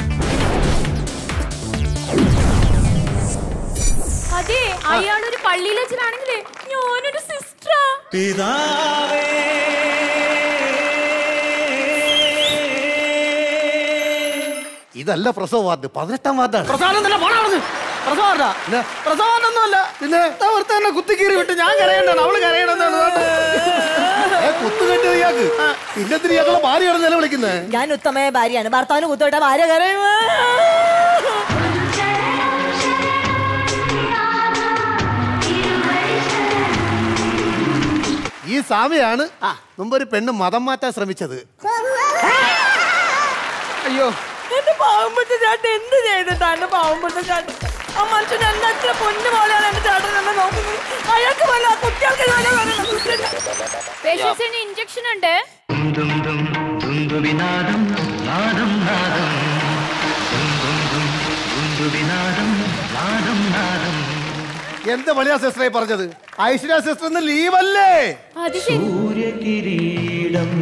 അതെ അയാളൊരു പള്ളിയിലച്ചനാണെങ്കിലേ ഞാനൊരു സിസ്റ്ററാ പിതാവേ ഇതല്ല പ്രസവ വാർഡ് പതിനെട്ടാം വാർഡാണ് പ്രസാദം തന്നെ പോണ അവിടുന്ന് പ്രസാദ പ്രസാദൊന്നുമല്ല പിന്നെ ഒരുത്ത തന്നെ കുത്തിക്കീറി വിട്ട് ഞാൻ കരയണ്ടാണ് അവള് കരയണെന്നാണ് കുത്തുകെട്ടി ഇയാൾക്ക് പിന്നെ എന്തിനാ ഇയാളെ ഭാര്യയാണ് നിലവിളിക്കുന്നത് ഞാൻ ഉത്തമയ ഭാര്യയാണ് ഭർത്താവിന് കുത്തോട്ട ഭാര്യ കരയും ഈ സ്വാമിയാണ് മുമ്പ് ഒരു പെണ്ണ് മതം മാറ്റാൻ ശ്രമിച്ചത് അയ്യോ എന്റെ പാവമ്പത്തെ ചേട്ടൻ എന്ത് ചെയ്തിട്ടാണ് പാവമ്പത്തെ ചേട്ടൻ ആ മനുഷ്യൻ എന്നെ അത്ര പൊന്നു പോലെയാണ് എന്റെ ചേട്ടൻ എന്നെ നോക്കുന്നത് അയാൾക്ക് വല്ല ആ കുട്ടികൾക്ക് ഇതുപോലെ വരണം. പേഷ്യൻസിന് ഇഞ്ചക്ഷൻ ഉണ്ട് വിനാദം നാദം നാദം വിനാദം നാദം നാദം എന്ത് മണിയാ സിസ്റ്ററെ പറഞ്ഞത് ഐശ്വര്യ സിസ്റ്റർ ഇന്ന് ലീവല്ലേ അത് ശരി സൂര്യകിരീടം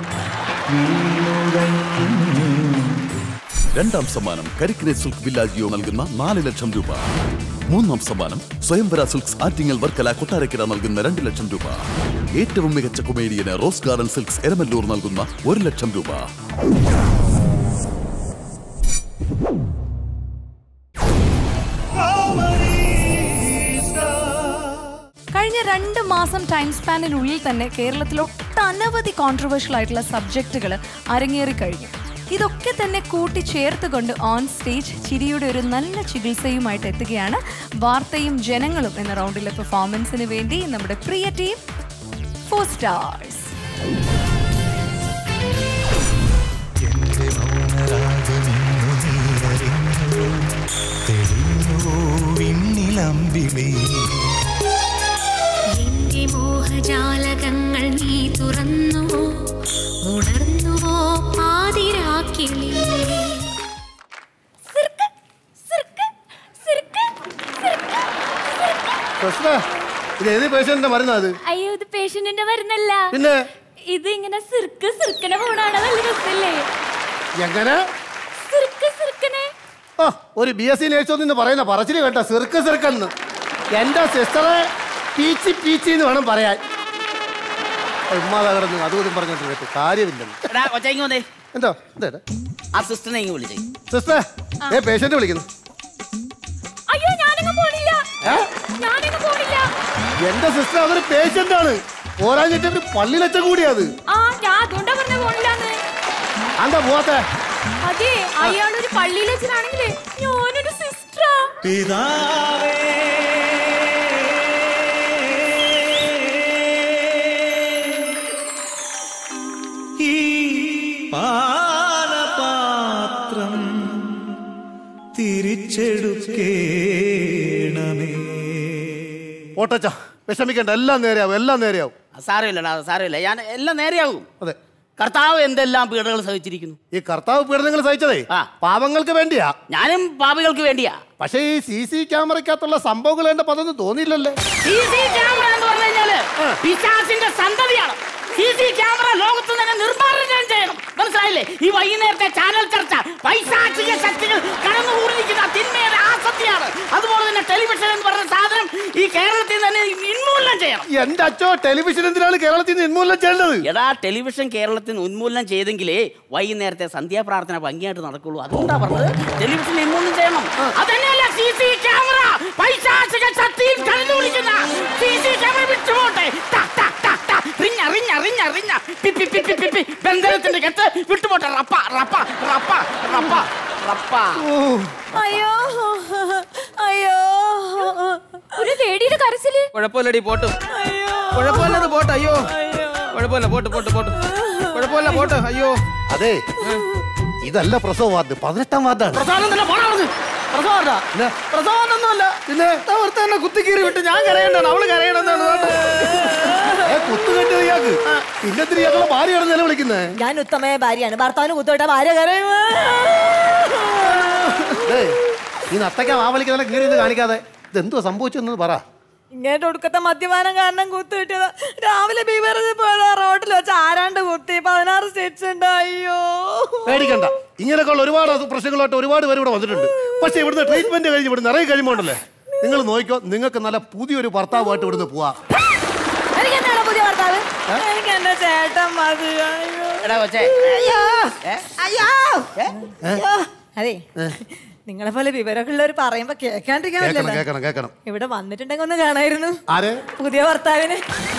രണ്ടാം സമ്മാനം കരിക്കിനെ സിൽക്ക് വില്ലാജിയോ നൽകുന്ന നാല് ലക്ഷം രൂപ മൂന്നാം സമ്മാനം സ്വയംവര സിൽക്സ് ആറ്റിങ്ങൽ വർക്കല കൊട്ടാരക്കര നൽകുന്ന രണ്ട് ലക്ഷം രൂപ ഏറ്റവും മികച്ച കൊമേഡിയന് റോസ് ഗാർഡൻ സിൽക്സ് എരമല്ലൂർ നൽകുന്ന ഒരു ലക്ഷം രൂപ കഴിഞ്ഞ രണ്ട് മാസം ടൈം സ്പാനിനുള്ളിൽ തന്നെ കേരളത്തിൽ ഒട്ടാകെ അനവധി കോൺട്രവേഴ്ഷ്യൽ ആയിട്ടുള്ള സബ്ജക്റ്റുകൾ അരങ്ങേറി കഴിഞ്ഞു ഇതൊക്കെ തന്നെ കൂട്ടിച്ചേർത്തുകൊണ്ട് ഓൺ സ്റ്റേജ് ചിരിയുടെ ഒരു നല്ല ചികിത്സയുമായിട്ട് എത്തുകയാണ് വാർത്തയും ജനങ്ങളും എന്ന റൗണ്ടിലെ പെർഫോമൻസിന് വേണ്ടി നമ്മുടെ പ്രിയ ടീം ഫോർ സ്റ്റാർസ് എന്റെ മോഹജാലകങ്ങൾ നീ തുറന്നുവോ ഉണർന്നുവോ പാതിരാക്കിളി കൃഷ്ണ ഇത് ഏത് പേഷ്യന്റിന്റെ മരുന്നാ അത് അയ്യോ ഇത് പേഷ്യന്റിന്റെ മരുന്നല്ല പിന്നെ ഇത് ഇങ്ങനെ സിർക്ക് സിർക്കനെ പോണാണ് നല്ല രസല്ലേ എങ്ങനെ സിർക്ക് സിർക്കനെ ആ ഒരു ബി എസ് സി നേഴ്സോ നിന്ന് പറയുന്ന പറച്ചില് കേട്ട സിർക്ക് സിർക്കെന്ന് എന്റെ സിസ്റ്ററെ പീച്ചി പീച്ചി എന്ന് വേണം പറയാൻ ഉമ്മാതാ കിടന്ന് അതും ഇതും പറഞ്ഞിട്ട് കേട്ടു കാര്യമില്ലെന്ന് എടാ ഒച്ചയ്ക്ക് വന്നേ എന്തോ എന്താ ആ സിസ്റ്ററിനെ ഇങ്ങ് വിളിച്ചേ സിസ്റ്ററെ ഏ പേഷ്യന്റ് വിളിക്കുന്നു അയ്യോ ഞാനങ്ങ് പോണില്ല ഏ? ഞാനങ്ങ് പോണില്ല എന്റെ സിസ്റ്റർ അതൊരു പേഷ്യന്റ് ആണ് പോരാഞ്ഞിട്ട് ഒരു പള്ളിയിലച്ച കൂടിയത് ആ ഞാൻ അതുകൊണ്ടാ പറഞ്ഞ പോണില്ലാന്ന് എന്താ പോവാത്തെ അതെ അയാളൊരു പള്ളിയിലച്ചനാണെങ്കിലേ ഞാനൊരു സിസ്റ്ററാ പിതാവേ ഈ പാനപാത്രം തിരിച്ചെടുക്കേണമേ ഓട്ടച്ച വിഷമിക്കണ്ട എല്ലാം നേരെയാവും എല്ലാം നേരെയാവും സാരമില്ലടാ സാരമില്ല ഞാൻ എല്ലാം നേരെയാകും അതെ കർത്താവ് എന്തെല്ലാം പീഡകൾ സഹിച്ചിരിക്കുന്നു ഈ കർത്താവ് പീഡനങ്ങൾ സഹിച്ചതേ പാവങ്ങൾക്ക് വേണ്ടിയാ ഞാനും പാപികൾക്ക് വേണ്ടിയാ പക്ഷേ ഈ സി സി ക്യാമറയ്ക്കകത്തുള്ള സംഭവങ്ങൾ എന്റെ പതൊന്നും തോന്നിയില്ലല്ലേ CC ക്യാമറ എന്ന് പറഞ്ഞു കഴിഞ്ഞാല് പിശാചിന്റെ സന്തതിയാണ് സി സി ക്യാമറ ലോകത്ത് തന്നെ നിർമ്മാർജ്ജനം ചെയ്യണം മനസ്സിലായില്ലേ ഈ വൈകുന്നേരത്തെ ചാനൽ ചർച്ച പൈശാചിക ശക്തികൾ കടന്നുകൂടിയിരിക്കുന്ന തിന്മയുടെ ആസക്തിയാണ് അതുപോലെ തന്നെ ടെലിവിഷൻ എന്ന് പറഞ്ഞ സാധനം ഈ കേരളത്തിൽ തന്നെ ഉന്മൂലനം ചെയ്യണം എന്റെ അച്ഛോ ടെലിവിഷൻ എന്തിനാണ് കേരളത്തിൽ നിന്ന് ഉന്മൂലനം ചെയ്യേണ്ടത് എടാ ടെലിവിഷൻ കേരളത്തിൽ നിന്ന് ഉന്മൂലനം ചെയ്തെങ്കിലേ വൈകുന്നേരത്തെ സന്ധ്യാപ്രാർത്ഥന ഭംഗിയായിട്ട് നടക്കുള്ളൂ അതുകൊണ്ടാ പറഞ്ഞത് ടെലിവിഷൻ ഉന്മൂലനം ചെയ്യണം അതന്നെയല്ല സി സി ക്യാമറ പൈശാചിക ശക്തിയിൽ കടന്നുപിടിക്കുന്ന സി സി ക്യാമറ വിട്ടുപോട്ടെ ടാ, ടാ, ടാ, ടാ. റിഞ്ഞ റിഞ്ഞ റിഞ്ഞ റിഞ്ഞ പി പി പി പി പി പി ബന്ധനത്തിന്റെ കെട്ട് വിട്ടുപോട്ടെ റപ്പ റപ്പ റപ്പ റപ്പ റപ്പ അയ്യോ അയ്യോ ഒരു ലേഡിയുടെ കരച്ചില് കുഴപ്പമില്ലടി പോട്ട് കുഴപ്പമില്ലത് പോട്ട് അയ്യോ കുഴപ്പമില്ല പോട്ട് പോട്ട് പോട്ട് കുഴപ്പമില്ല പോട്ട് അയ്യോ അതെ ഇതല്ല പ്രസവ വാർഡ് പതിനെട്ടാം വാർഡാണ് പ്രസാദം തന്നെ പോണ പ്രസവമല്ല പ്രസവമൊന്നുമല്ല പിന്നെ ഒരുത്തൻ എന്നെ കുത്തിക്കീറി വിട്ട് ഞാൻ കരയണ്ടാണ് അവള് കരയണെന്നാണ് കുത്തുകെട്ട് ഇയാൾക്ക് പിന്നെ ഇത്തിരി ഞങ്ങളെ ഭാര്യയാണ് നിലവിളിക്കുന്നേ ഞാൻ ഉത്തമയ ഭാര്യയാണ് ഭർത്താവിന് കുത്തോട്ട ഭാര്യ കരയുമോ ദേ, ഈ നത്തയ്ക്ക മാവലിക്ക് കീറി ഇത് കാണിക്കാതെ ഇതെന്തുവാ സംഭവിച്ചെന്ന് പറ ഇങ്ങേന്റെ ഒടുക്കത്തെ മദ്യപാനം കാരണം കുത്തു കിട്ടിയതാ രാവിലെ ബീവറേജ് പോയതാ റോഡിൽ വെച്ച് ആരാണ്ട് കുത്തി പതിനാറ് സ്റ്റേറ്റ്സ് ഉണ്ട് അയ്യോ പേടിക്കണ്ട ഇങ്ങനെയൊക്കെയുള്ള ഒരുപാട് അത് പ്രശ്നങ്ങളായിട്ട് ഒരുപാട് പേര് ഇവിടെ വന്നിട്ടുണ്ട് പക്ഷെ ഇവിടുന്ന് ട്രീറ്റ്മെന്റ് കഴിഞ്ഞ് ഇവിടെ ഇറങ്ങി കഴിയുമ്പോണ്ടല്ലേ നിങ്ങൾ നോക്കിക്കോ നിങ്ങൾക്ക് നല്ല പുതിയൊരു ഭർത്താവുമായിട്ട് ഇവിടുന്ന് പോവാം എനിക്ക് എന്താണ് പുതിയ ഭർത്താവ് എനിക്ക് എന്റെ ചേട്ടൻ മതി അയ്യോ എടാ കൊച്ചേ അയ്യോ ഏ? അയ്യോ അയ്യോ അതെ നിങ്ങളെ പോലെ വിവരമുള്ളവർ പറയുമ്പോ കേൾക്കാണ്ടിരിക്കാൻ കേക്കണം പറ്റില്ല കേക്കണം കേക്കണം ഇവിടെ വന്നിട്ടുണ്ടെങ്കിൽ ഒന്ന് കാണായിരുന്നു ആര് പുതിയ ഭർത്താവിന്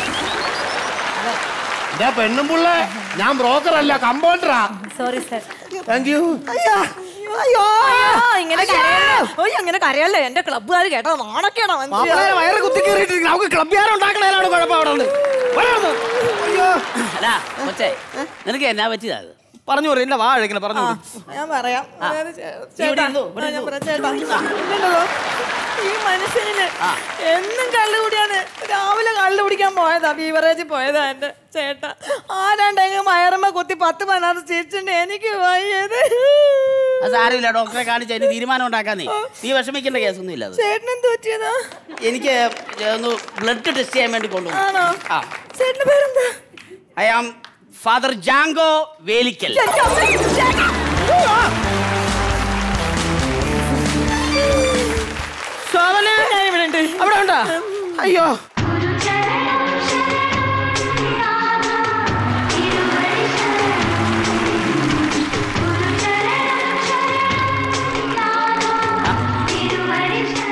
ഞാൻ പെണ്ണും പുള്ള ഞാൻ ബ്രോക്കർ അല്ല കമ്പൗണ്ടറാ സോറി സർ താങ്ക് യു അയ്യോ അയ്യോ ഇങ്ങനെ കരയല്ലേ ഓയ് അങ്ങനെ കരയല്ലേ എന്റെ ക്ലബ്ബുകാർ കേട്ടോ നാണക്കേടാ മാപ്പിളയെ വയറ് കുത്തിക്കീറിയിട്ട് നമുക്ക് ക്ലബ്ബുകാരെ ഉണ്ടാക്കണേലാണ് കുഴപ്പം അവിടെ നിന്ന് അല്ല കൊച്ചേ നിനക്ക് എന്നാ പറ്റിയതാ അത് പറഞ്ഞു പറയും എന്റെ വാ അഴിക്കണം പറഞ്ഞു ഞാൻ പറയാം ആ. അതായത് ചേ- നീ ഇവിടെ ചേട്ടാ, ഇരുന്നോ, ഇവിടെ ആ, ഞാൻ ഇരുന്നോ. പറയാം, ചേട്ടാ. ഇതുണ്ടല്ലോ, ഈ മനുഷ്യന് എന്നും കള്ളു കുടിയാണ് രാവിലെ കള്ളു കുടിക്കാൻ പോയതാ ബീവറേജിൽ പോയതാ എന്റെ ചേട്ടാ ആരാണ്ടെങ്കിൽ മയറമ്മ കുത്തി പത്ത് പതിനാറ് ചിരിച്ചിട്ടുണ്ട് എനിക്ക് വയ്യത് അത് സാരമില്ല ഡോക്ടറെ കാണിച്ച് അതിന് തീരുമാനം ഉണ്ടാക്കാൻ നീ നീ വിഷമിക്കേണ്ട കേസൊന്നും ഇല്ല അത് ചേട്ടൻ എന്ത് പറ്റിയതാ എനിക്ക് ഒന്ന് ബ്ലഡ് ടെസ്റ്റ് ചെയ്യാൻ വേണ്ടി കൊണ്ടുപോകും ആണോ ആ ചേട്ടന്റെ പേരെന്താ I am father Jango Velikkal ചേട്ടാ, ചേട്ടാ. ഞാൻ ഇവിടെ ഉണ്ട് അവിടെ ഉണ്ടാ അയ്യോ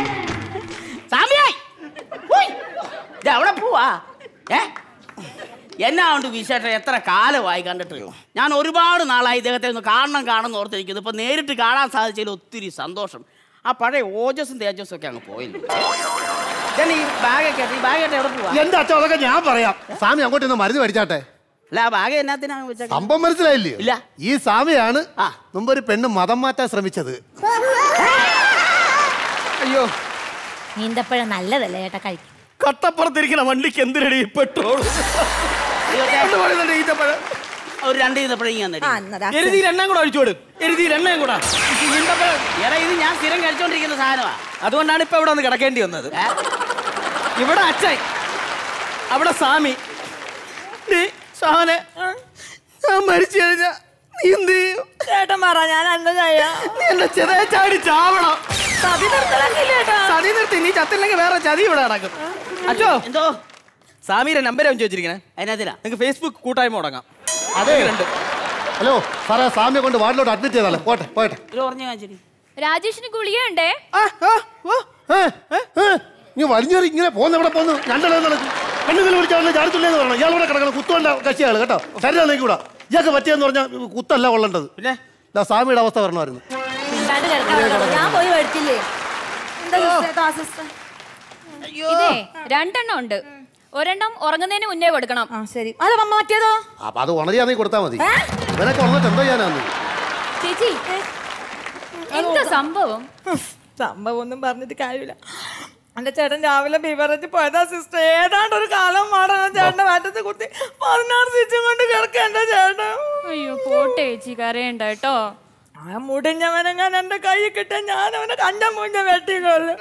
സാമിയായി ഉയ്. ഇത് എവിടെ പോവാ ഏ എന്നാ കൊണ്ട് വിശേഷം എത്ര കാലമായി കണ്ടിട്ട് ഞാൻ ഒരുപാട് നാളായി ഇദ്ദേഹത്തെ ഒന്ന് കാണണം കാണണം എന്ന് ഓർത്തിരിക്കുന്നു ഇപ്പൊ നേരിട്ട് കാണാൻ സാധിച്ചതിൽ ഒത്തിരി സന്തോഷം ആ പഴയ ഓജസും തേജസ്സും ഒക്കെ അങ്ങ് പോയില്ല ഞാൻ ഈ ബാഗൊക്കെ ഈ ബാഗൊക്കെ എവിടെ പോവാ എന്റെ അച്ഛൻ അതൊക്കെ ഞാൻ പറയാം സ്വാമി അങ്ങോട്ട് ഒന്ന് മരുന്ന് മേടിച്ചാട്ടെ അല്ല ആ ബാഗ് എന്നാത്തിനാണ് വെച്ചേക്കുന്നത്? സംഭവം മനസ്സിലായില്ലേ ഇല്ല ഈ സ്വാമിയാണ് മുമ്പ് ഒരു പെണ്ണ് മതം മാറ്റാൻ ശ്രമിച്ചത് അയ്യോ നീന്തപ്പഴം നല്ലതല്ലേ ചേട്ടാ കഴിക്കും കട്ടപ്പുറത്തിരിക്കണ വണ്ടിക്ക് എന്തിനടി പെട്രോൾ ഒരു രണ്ട് ഈന്തപ്പഴം ഞാൻ എരുതിയിൽ എണ്ണ കൂടെ ഒഴിച്ചോട് എരുതിയിൽ എണ്ണയും കൂടാ എടാ ഇത് ഞാൻ സ്ഥിരം കഴിച്ചോണ്ടിരിക്കുന്ന സാധനമാ അതുകൊണ്ടാണ് ഇപ്പൊ ഇവിടെ വന്ന് കിടക്കേണ്ടി വന്നത് ഇവിടെ അച്ഛൻ അവിടെ സ്വാമി നീ സാവനെ ഞാൻ മരിച്ചു കഴിഞ്ഞാ നീ എന്ത് ചെയ്യും ചേട്ടൻ പറ ഞാൻ എന്താ ചെയ്യാ നീ എന്നെ ചെറിയ ചാടി ചാവണം സതി നിർത്തലാക്കില്ല ചേട്ടാ ചതി നിർത്തി നീ ചത്തില്ലെങ്കിൽ വേറെ ചതി ഇവിടെ നടക്കും അച്ചോ എന്തോ സാമിയുടെ നമ്പർ ഞാൻ ചോദിച്ചിരിക്കണേ അതിനകത്തിനാ നിങ്ങൾക്ക് ഫേസ്ബുക്ക് കൂട്ടായ്മ തുടങ്ങാം അതെ ഹലോ സാറേ സ്വാമിയെ കൊണ്ട് വാർഡിലോട്ട് അഡ്മിറ്റ് ചെയ്താലോ പോട്ടെ പോട്ടെ ഒരു ഓർമ്മ കാണിച്ചിരി രാജേഷിന് ഗുളികയുണ്ടേ ഏ, ഏ, നീ വലിഞ്ഞേറി ഇങ്ങനെ പോന്ന് എവിടെ പോന്ന് രണ്ടെണ്ണം നടക്കും പെണ്ണുങ്ങൾ വിളിച്ചാൽ ചാടിച്ചില്ലേന്ന് പറഞ്ഞു ഇയാൾ ഇവിടെ കിടക്കണം കുത്തുവേണ്ട കക്ഷിയാണ് കേട്ടോ ശരീരം നീക്കൂടാ ഇയാൾക്ക് പറ്റിയെന്ന് പറഞ്ഞാൽ കുത്തല്ല കൊള്ളേണ്ടത് പിന്നെ സ്വാമിയുടെ അവസ്ഥ വരണമായിരുന്നു മിണ്ടാണ്ട് കിടക്കാൻ പറ്റുമോ? ഞാൻ പോയി മേടിച്ചില്ലേ എന്താ സിസ്റ്റർ, ആ സിസ്റ്റർ? ഇതേ രണ്ടെണ്ണം ഉണ്ട് ഒരെണ്ണം ഉറങ്ങുന്നതിന് മുന്നേ കൊടുക്കണം ആ ശരി അത് അമ്മ മാറ്റിയതോ അപ്പൊ അത് ഉണരിയാന്നീ കൊടുത്താൽ മതി ഇവനൊക്കെ ഉണർന്നിട്ട് എന്തോ ചെയ്യാനാന്ന് ചേച്ചി എന്താ സംഭവം സംഭവം ഒന്നും പറഞ്ഞിട്ട് കാര്യമില്ല എന്റെ ചേട്ടൻ രാവിലെ ബിവറേജ് പോയതാ സിസ്റ്റർ ഏതാണ്ട് ഒരു കാലം മാടണം ചേട്ടന്റെ മാറ്റത്ത് കുത്തി പതിനാറ് സ്റ്റിച്ചും കൊണ്ട് കിടക്കുക എന്റെ ചേട്ടൻ അയ്യോ പോട്ടെ ചേച്ചി കരയണ്ട കേട്ടോ ആ മുടിഞ്ഞവനെ ഞാൻ എന്റെ കൈ കിട്ടിയ ഞാൻ അവനെ കണ്ട മുഞ്ഞ വെട്ടിക്കൊള്ളു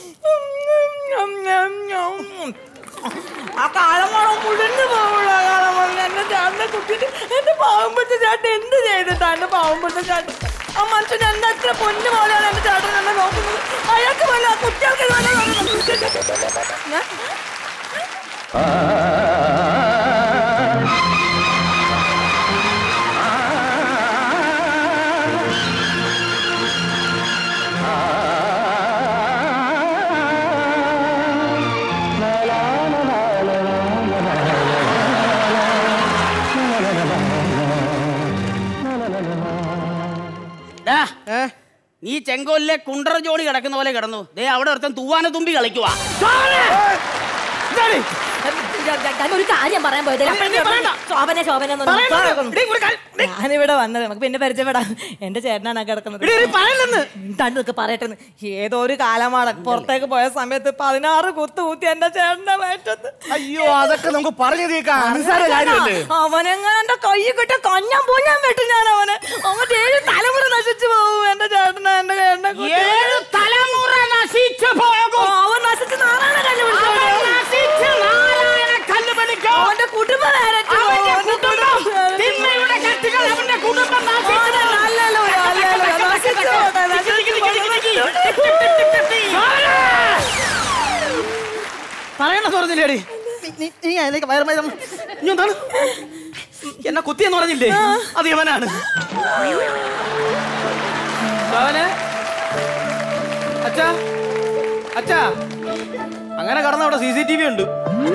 ആ കാലമാണം മുടിഞ്ഞു പോവുള്ളൂ ആ കാലമാണം എന്നെ ചേട്ടനെ കുത്തിട്ട് എന്റെ പാവം പിടിച്ച ചേട്ടൻ എന്ത് ചെയ്തിട്ടാ എന്റെ പാവം പിടിച്ച ചേട്ടൻ ആ മനുഷ്യൻ എന്റെ എത്ര പൊന്നു പോലെയാണ് എന്റെ ചേട്ടൻ എന്നെ നോക്കുന്നത് അയാൾക്ക് പോലെ ആ കുട്ടികൾക്ക് ഇത് വല്ല ഞാൻ- ഡാ, നീ ചെങ്കോലിലെ കുണ്ടറ ജോണി കിടക്കുന്ന പോലെ കിടന്നു ദേ അവിടെ ഒരുത്തൻ തൂവാന തുമ്പി കളിക്കുവാ ഞാൻ ഒരു കാര്യം പറയാൻ പോയത് ശോഭന ശോഭന ഞാനിവിടെ വന്നത് നമുക്ക് പിന്നെ പരിചയപ്പെടാം എന്റെ ചേട്ടനാണ് ആ കിടക്കുന്നത് തണ്ടൊക്കെ പറയട്ടെ ഏതോ ഒരു കാലമാണ് പുറത്തേക്ക് പോയ സമയത്ത് പതിനാറ് കുത്ത് കുത്തി എന്റെ ചേട്ടന്റെ വയറ്റത്ത് അയ്യോ അതൊക്കെ നമുക്ക് പറഞ്ഞു തീർക്കാം നിസ്സാര കാര്യമല്ലേ അവനെങ്ങനെ എന്റെ കൈ കിട്ട കഞ്ഞാൻ പോഞ്ഞാൻ വെട്ടും ഞാൻ അവന് അവൻ ഏഴ് തലമുറ നശിച്ചു പോകും എന്റെ ചേട്ടനെ എന്റെ ചേട്ടനെ കുത്തി. ഏഴ് തലമുറ നശിച്ചു പോകും അവൻ നശിച്ച് നാരായണ കല്ല് പിടിച്ചു അവൻ നശിച്ച് നാരായണ കല്ല് പിടിക്കും. അവന്റെ കുടുംബം നേരച്ചു അവന്റെ കുടുംബം, തിന്മയുടെ കത്തികൾ അവന്റെ കുടുംബം നശിച്ചു പറയണ തുറന്നില്ലേടി നീ- നീ അതിലേക്ക് വയറുമയം ഇനി എന്താണ് എന്നെ കുത്തിയെന്ന് പറഞ്ഞില്ലേ അത് യവനാണ് അവന് അച്ഛാ അച്ഛാ അങ്ങനെ കടന്ന അവിടെ സി സി ടി വി ഉണ്ട്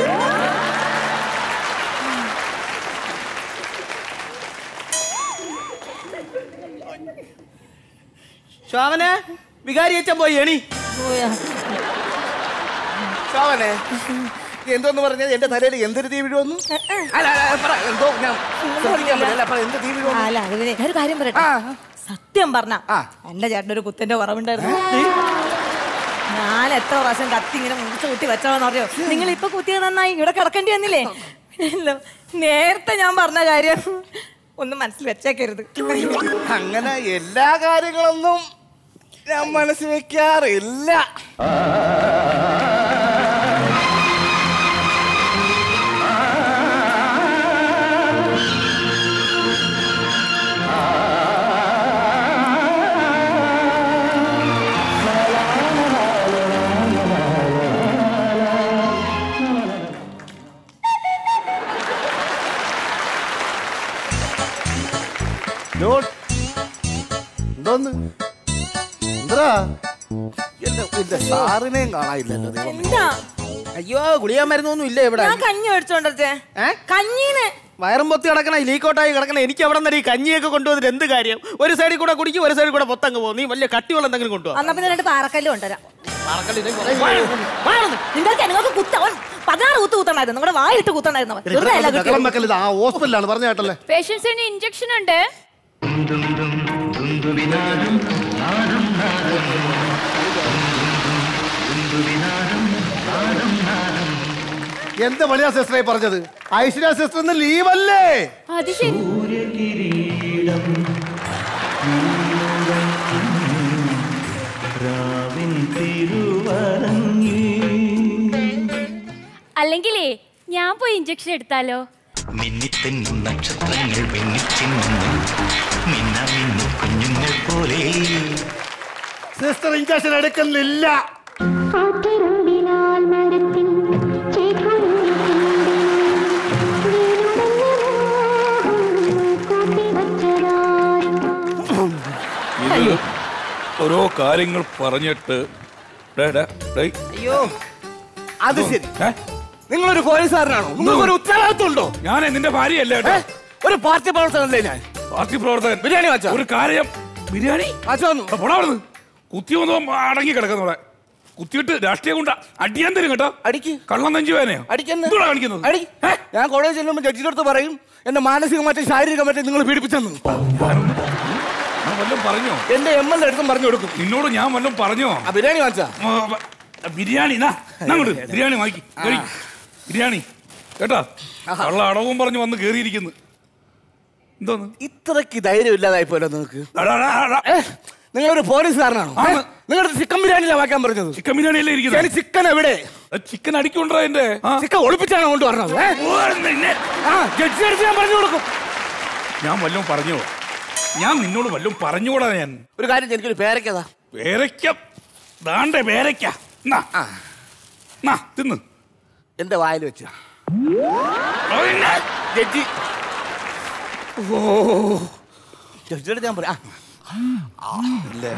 ശോഭനെ വികാരി അച്ഛൻ പോയി എണി ശോഭനെ എന്തോന്ന് പറഞ്ഞത് എന്റെ തലയിൽ എന്തൊരു തീ വീഴുവന്നു അല്ല അല്ല, പറ എന്തോ ഞാൻ ശ്രദ്ധിക്കാൻ പറ്റില്ല അപ്പൊ എന്ത് തീ വീഴുവന്നു അല്ല അത് പിന്നെ ഒരു കാര്യം പറയട്ടെ സത്യം പറഞ്ഞ എന്റെ ചേട്ടൻ ഒരു കുത്തിന്റെ കുറവുണ്ടായിരുന്നു ഞാൻ എത്ര പ്രാവശ്യം കത്തി ഇങ്ങനെ മുറിച്ച് കുത്തി വെച്ചോന്ന് അറിയോ നിങ്ങൾ ഇപ്പൊ കുത്തിയത് നന്നായി ഇവിടെ കിടക്കേണ്ടി വന്നില്ലേ ഇല്ല, നേരത്തെ ഞാൻ പറഞ്ഞ കാര്യം ഒന്നും മനസ്സിൽ വെച്ചേക്കരുത് അങ്ങനെ എല്ലാ കാര്യങ്ങളൊന്നും ഞാൻ മനസ്സിൽ വെക്കാറില്ല ജോൺ എന്തോന്ന് എന്താ എന്റെ എന്റെ സാറിനെയും കാണാനില്ലല്ലോ ദൈവമേ എന്താ അയ്യോ ഗുളിക മരുന്നൊന്നും ഇല്ല ഇവിടെ ഞാൻ കഞ്ഞി മേടിച്ചോണ്ടേ കഞ്ഞീന് വയറും പൊത്തി കിടക്കണ ലീക്കോട്ടായി കിടക്കണ എനിക്ക് അവിടെ നിന്ന് ഈ കഞ്ഞിയൊക്കെ കൊണ്ടുവന്നിട്ട് എന്ത് കാര്യം ഒരു സൈഡിൽ കൂടെ കുടിക്കും ഒരു സൈഡിൽ കൂടെ പൊത്തങ്ങ് പോകും നീ വലിയ കട്ടിയുള്ള എന്തെങ്കിലും കൊണ്ടുപോകാം എന്നാ പിന്നെ രണ്ട് പാറക്കല്ല് കൊണ്ടുവരാം നിങ്ങൾക്ക് നിങ്ങൾക്ക് കുത്തവൻ പതിനാറ് കുത്ത് കുത്തണ്ടായിരുന്നു നിങ്ങളുടെ വായിട്ട് കുത്തണ്ടായിരുന്നു അവൻ. വെറുതെ അല്ല ബഹളം കിട്ടിയത്. വെക്കല് ഇത് ആ ഹോസ്പിറ്റലാണ് പറഞ്ഞ കേട്ടല്ലേ പേഷ്യൻസിന് ഇഞ്ചക്ഷൻ ഉണ്ട് എന്ത് പണിയാ സിസ്റ്ററായി പറഞ്ഞത് ഐശ്വര്യ സിസ്റ്റർ ഇന്ന് ലീവല്ലേ അത് ശരി രാവിൻ തിരുവരങ്ങി അല്ലെങ്കിലേ ഞാൻ പോയി ഇഞ്ചക്ഷൻ എടുത്താലോ മിന്നിത്തെന്നും നക്ഷത്രങ്ങൾ മിന്നിച്ചിന്നുന്നു മിന്ന മിന്നു കുഞ്ഞുങ്ങൾ പോലെ സിസ്റ്റർ ഇഞ്ചക്ഷൻ എടുക്കുന്നില്ല ഇത് ഓരോ കാര്യങ്ങൾ പറഞ്ഞിട്ട് ഡേ, ഡേ, ഡേയ്. അയ്യോ അത് ശരി നിങ്ങളൊരു പോലീസുകാരനാണോ നിങ്ങൾക്കൊരു ഉത്തരവാദിത്വം ഉണ്ടോ ഞാൻ നിന്റെ ഭാര്യയല്ലേ കേട്ടോ ഒരു പാർട്ടി പ്രവർത്തനല്ലേ ഞാൻ പാർട്ടി പ്രവർത്തകൻ ബിരിയാണി വാച്ചാ ഒരു കാര്യം ബിരിയാണി വാച്ചാന്നു പോടാ അവിടുന്ന് കുത്തി വന്നോ അടങ്ങി കിടക്കുന്നവിടെ കുത്തിയിട്ട് രാഷ്ട്രീയം കൊണ്ട് അടിയാൻ തരും കേട്ടോ അടിക്ക് കള്ളം നെഞ്ചു വേനയോ അടിക്കെന്ന് എന്തുവാ കാണിക്കുന്നത് അടി ഞാൻ കോളേജ് ചെല്ലുമ്പോൾ ജഡ്ജിയുടെ അടുത്ത് പറയും എന്നെ മാനസികമായിട്ട് ശാരീരികമായിട്ട് നിങ്ങൾ പീഡിപ്പിച്ചെന്ന് ഞാൻ വല്ലതും പറഞ്ഞോ എന്റെ എം എൽ എ അടുത്തും പറഞ്ഞു കൊടുക്കും നിന്നോട് ഞാൻ വല്ലതും പറഞ്ഞോ ആ ബിരിയാണി വാങ്ങിച്ചാ ആ, ബ- ബിരിയാണി നാ നാ ഇങ്ങോട്ട് ബിരിയാണി വാങ്ങി കഴി ബിരിയാണി കേട്ടാ കള്ള അടവും പറഞ്ഞു വന്ന് കേറിയിരിക്കുന്നു എന്തോന്ന് ഇത്രക്ക് ധൈര്യം ഇല്ലാതായി പോലെ നിങ്ങൾക്ക് അടാ, അടാ, അടാ. നിങ്ങളൊരു പോലീസുകാരനാണോ ആണ്. നിങ്ങളുടെ ചിക്കൻ ബിരിയാണിയിലെ വാക്കാൻ പറഞ്ഞത് ചിക്കൻ ബിരിയാണി അല്ലേ ഇരിക്കുന്നത് ചിക്കൻ എവിടെ ചിക്കൻ അടിക്കൊണ്ടാ എന്റെ ചിക്കൻ ഒളിപ്പിച്ചാണ് കൊണ്ടുവരണത് ഏ? ഓ, നിന്നെ. ആ ജഡ്ജി അടുത്ത് ഞാൻ പറഞ്ഞു കൊടുക്കും ഞാൻ വല്ലതും പറഞ്ഞോ ഞാൻ നിന്നോട് വല്ലതും പറഞ്ഞുകൂടാ ഞാൻ ഒരു കാര്യം എനിക്കൊരു പേരക്കതാ പേരയ്ക്ക ദാണ്ടെ പേരയ്ക്ക നാ. നാ, തിന്ന് എന്റെ വായിൽ വെച്ച ജഡ്ജി ഓ ജഡ്ജിയുടെ ഞാൻ പറയാം ഇല്ലേ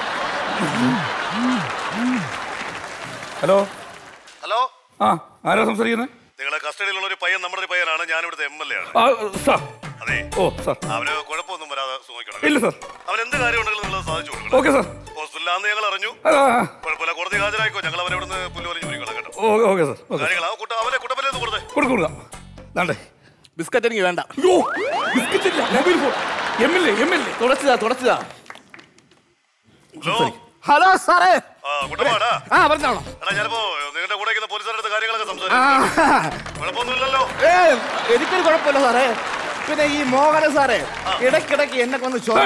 ഹലോ ഹലോ ആ ആരാ സംസാരിക്കുന്നത് നിങ്ങളെ കസ്റ്റഡിയിലുള്ള ഒരു പയ്യൻ നമ്മുടെ ഒരു പയ്യനാണ് ഞാൻ ഇവിടുത്തെ എം എൽ എ ആണ് ആ, സാർ അതെ ഓ സാർ അവന് കുഴപ്പമൊന്നും വരാതെ സുഖിക്കണം ഇല്ല സാർ അവൻ എന്ത് കാര്യം ഉണ്ടെങ്കിലും നിങ്ങൾ സാധിച്ചു കൊടുക്കണം ഓക്കെ സാർ ഹോസ്പിറ്റലാന്ന് ഞങ്ങൾ അറിഞ്ഞു ആ, ആ, കുഴപ്പമില്ല കോടതി ഹാജരായിക്കോ ഞങ്ങൾ അവരെ ഇവിടുന്ന് പുല്ല് പറഞ്ഞു പിടിക്കണം കേട്ടോ ഓ, ഓക്കെ സാർ ഓക്കെ കാര്യങ്ങൾ ആ കുട്ട അവരെ കുട്ടപ്പല്ലേ കൊടുത്തേ കൊടുക്ക കൊടുക്കാം ദാണ്ടെ ബിസ്ക്കറ്റ് എനിക്ക് വേണ്ട അയ്യോ ബിസ്ക്കറ്റ് ഇല്ല mobile phone M L A M L A തുടച്ചതാ തുടച്ചതാ ഹലോ ഹലോ സാറേ ആ കുട്ടപ്പാടാ ആ പറഞ്ഞോളൂ എടാ ഞാനിപ്പോ നിങ്ങളുടെ കൂടെ ഇരിക്കുന്ന പോലീസുകാരുടെ അടുത്ത് കാര്യങ്ങളൊക്കെ ആ. സംസാരിക്കും കുഴപ്പമൊന്നുമില്ലല്ലോ ഏ എനിക്കൊരു കുഴപ്പമില്ല സാറേ പിന്നെ ഈ മോഹന സാറേ ഇടയ്ക്കിടയ്ക്ക് എന്നെ കൊന്ന് ചോ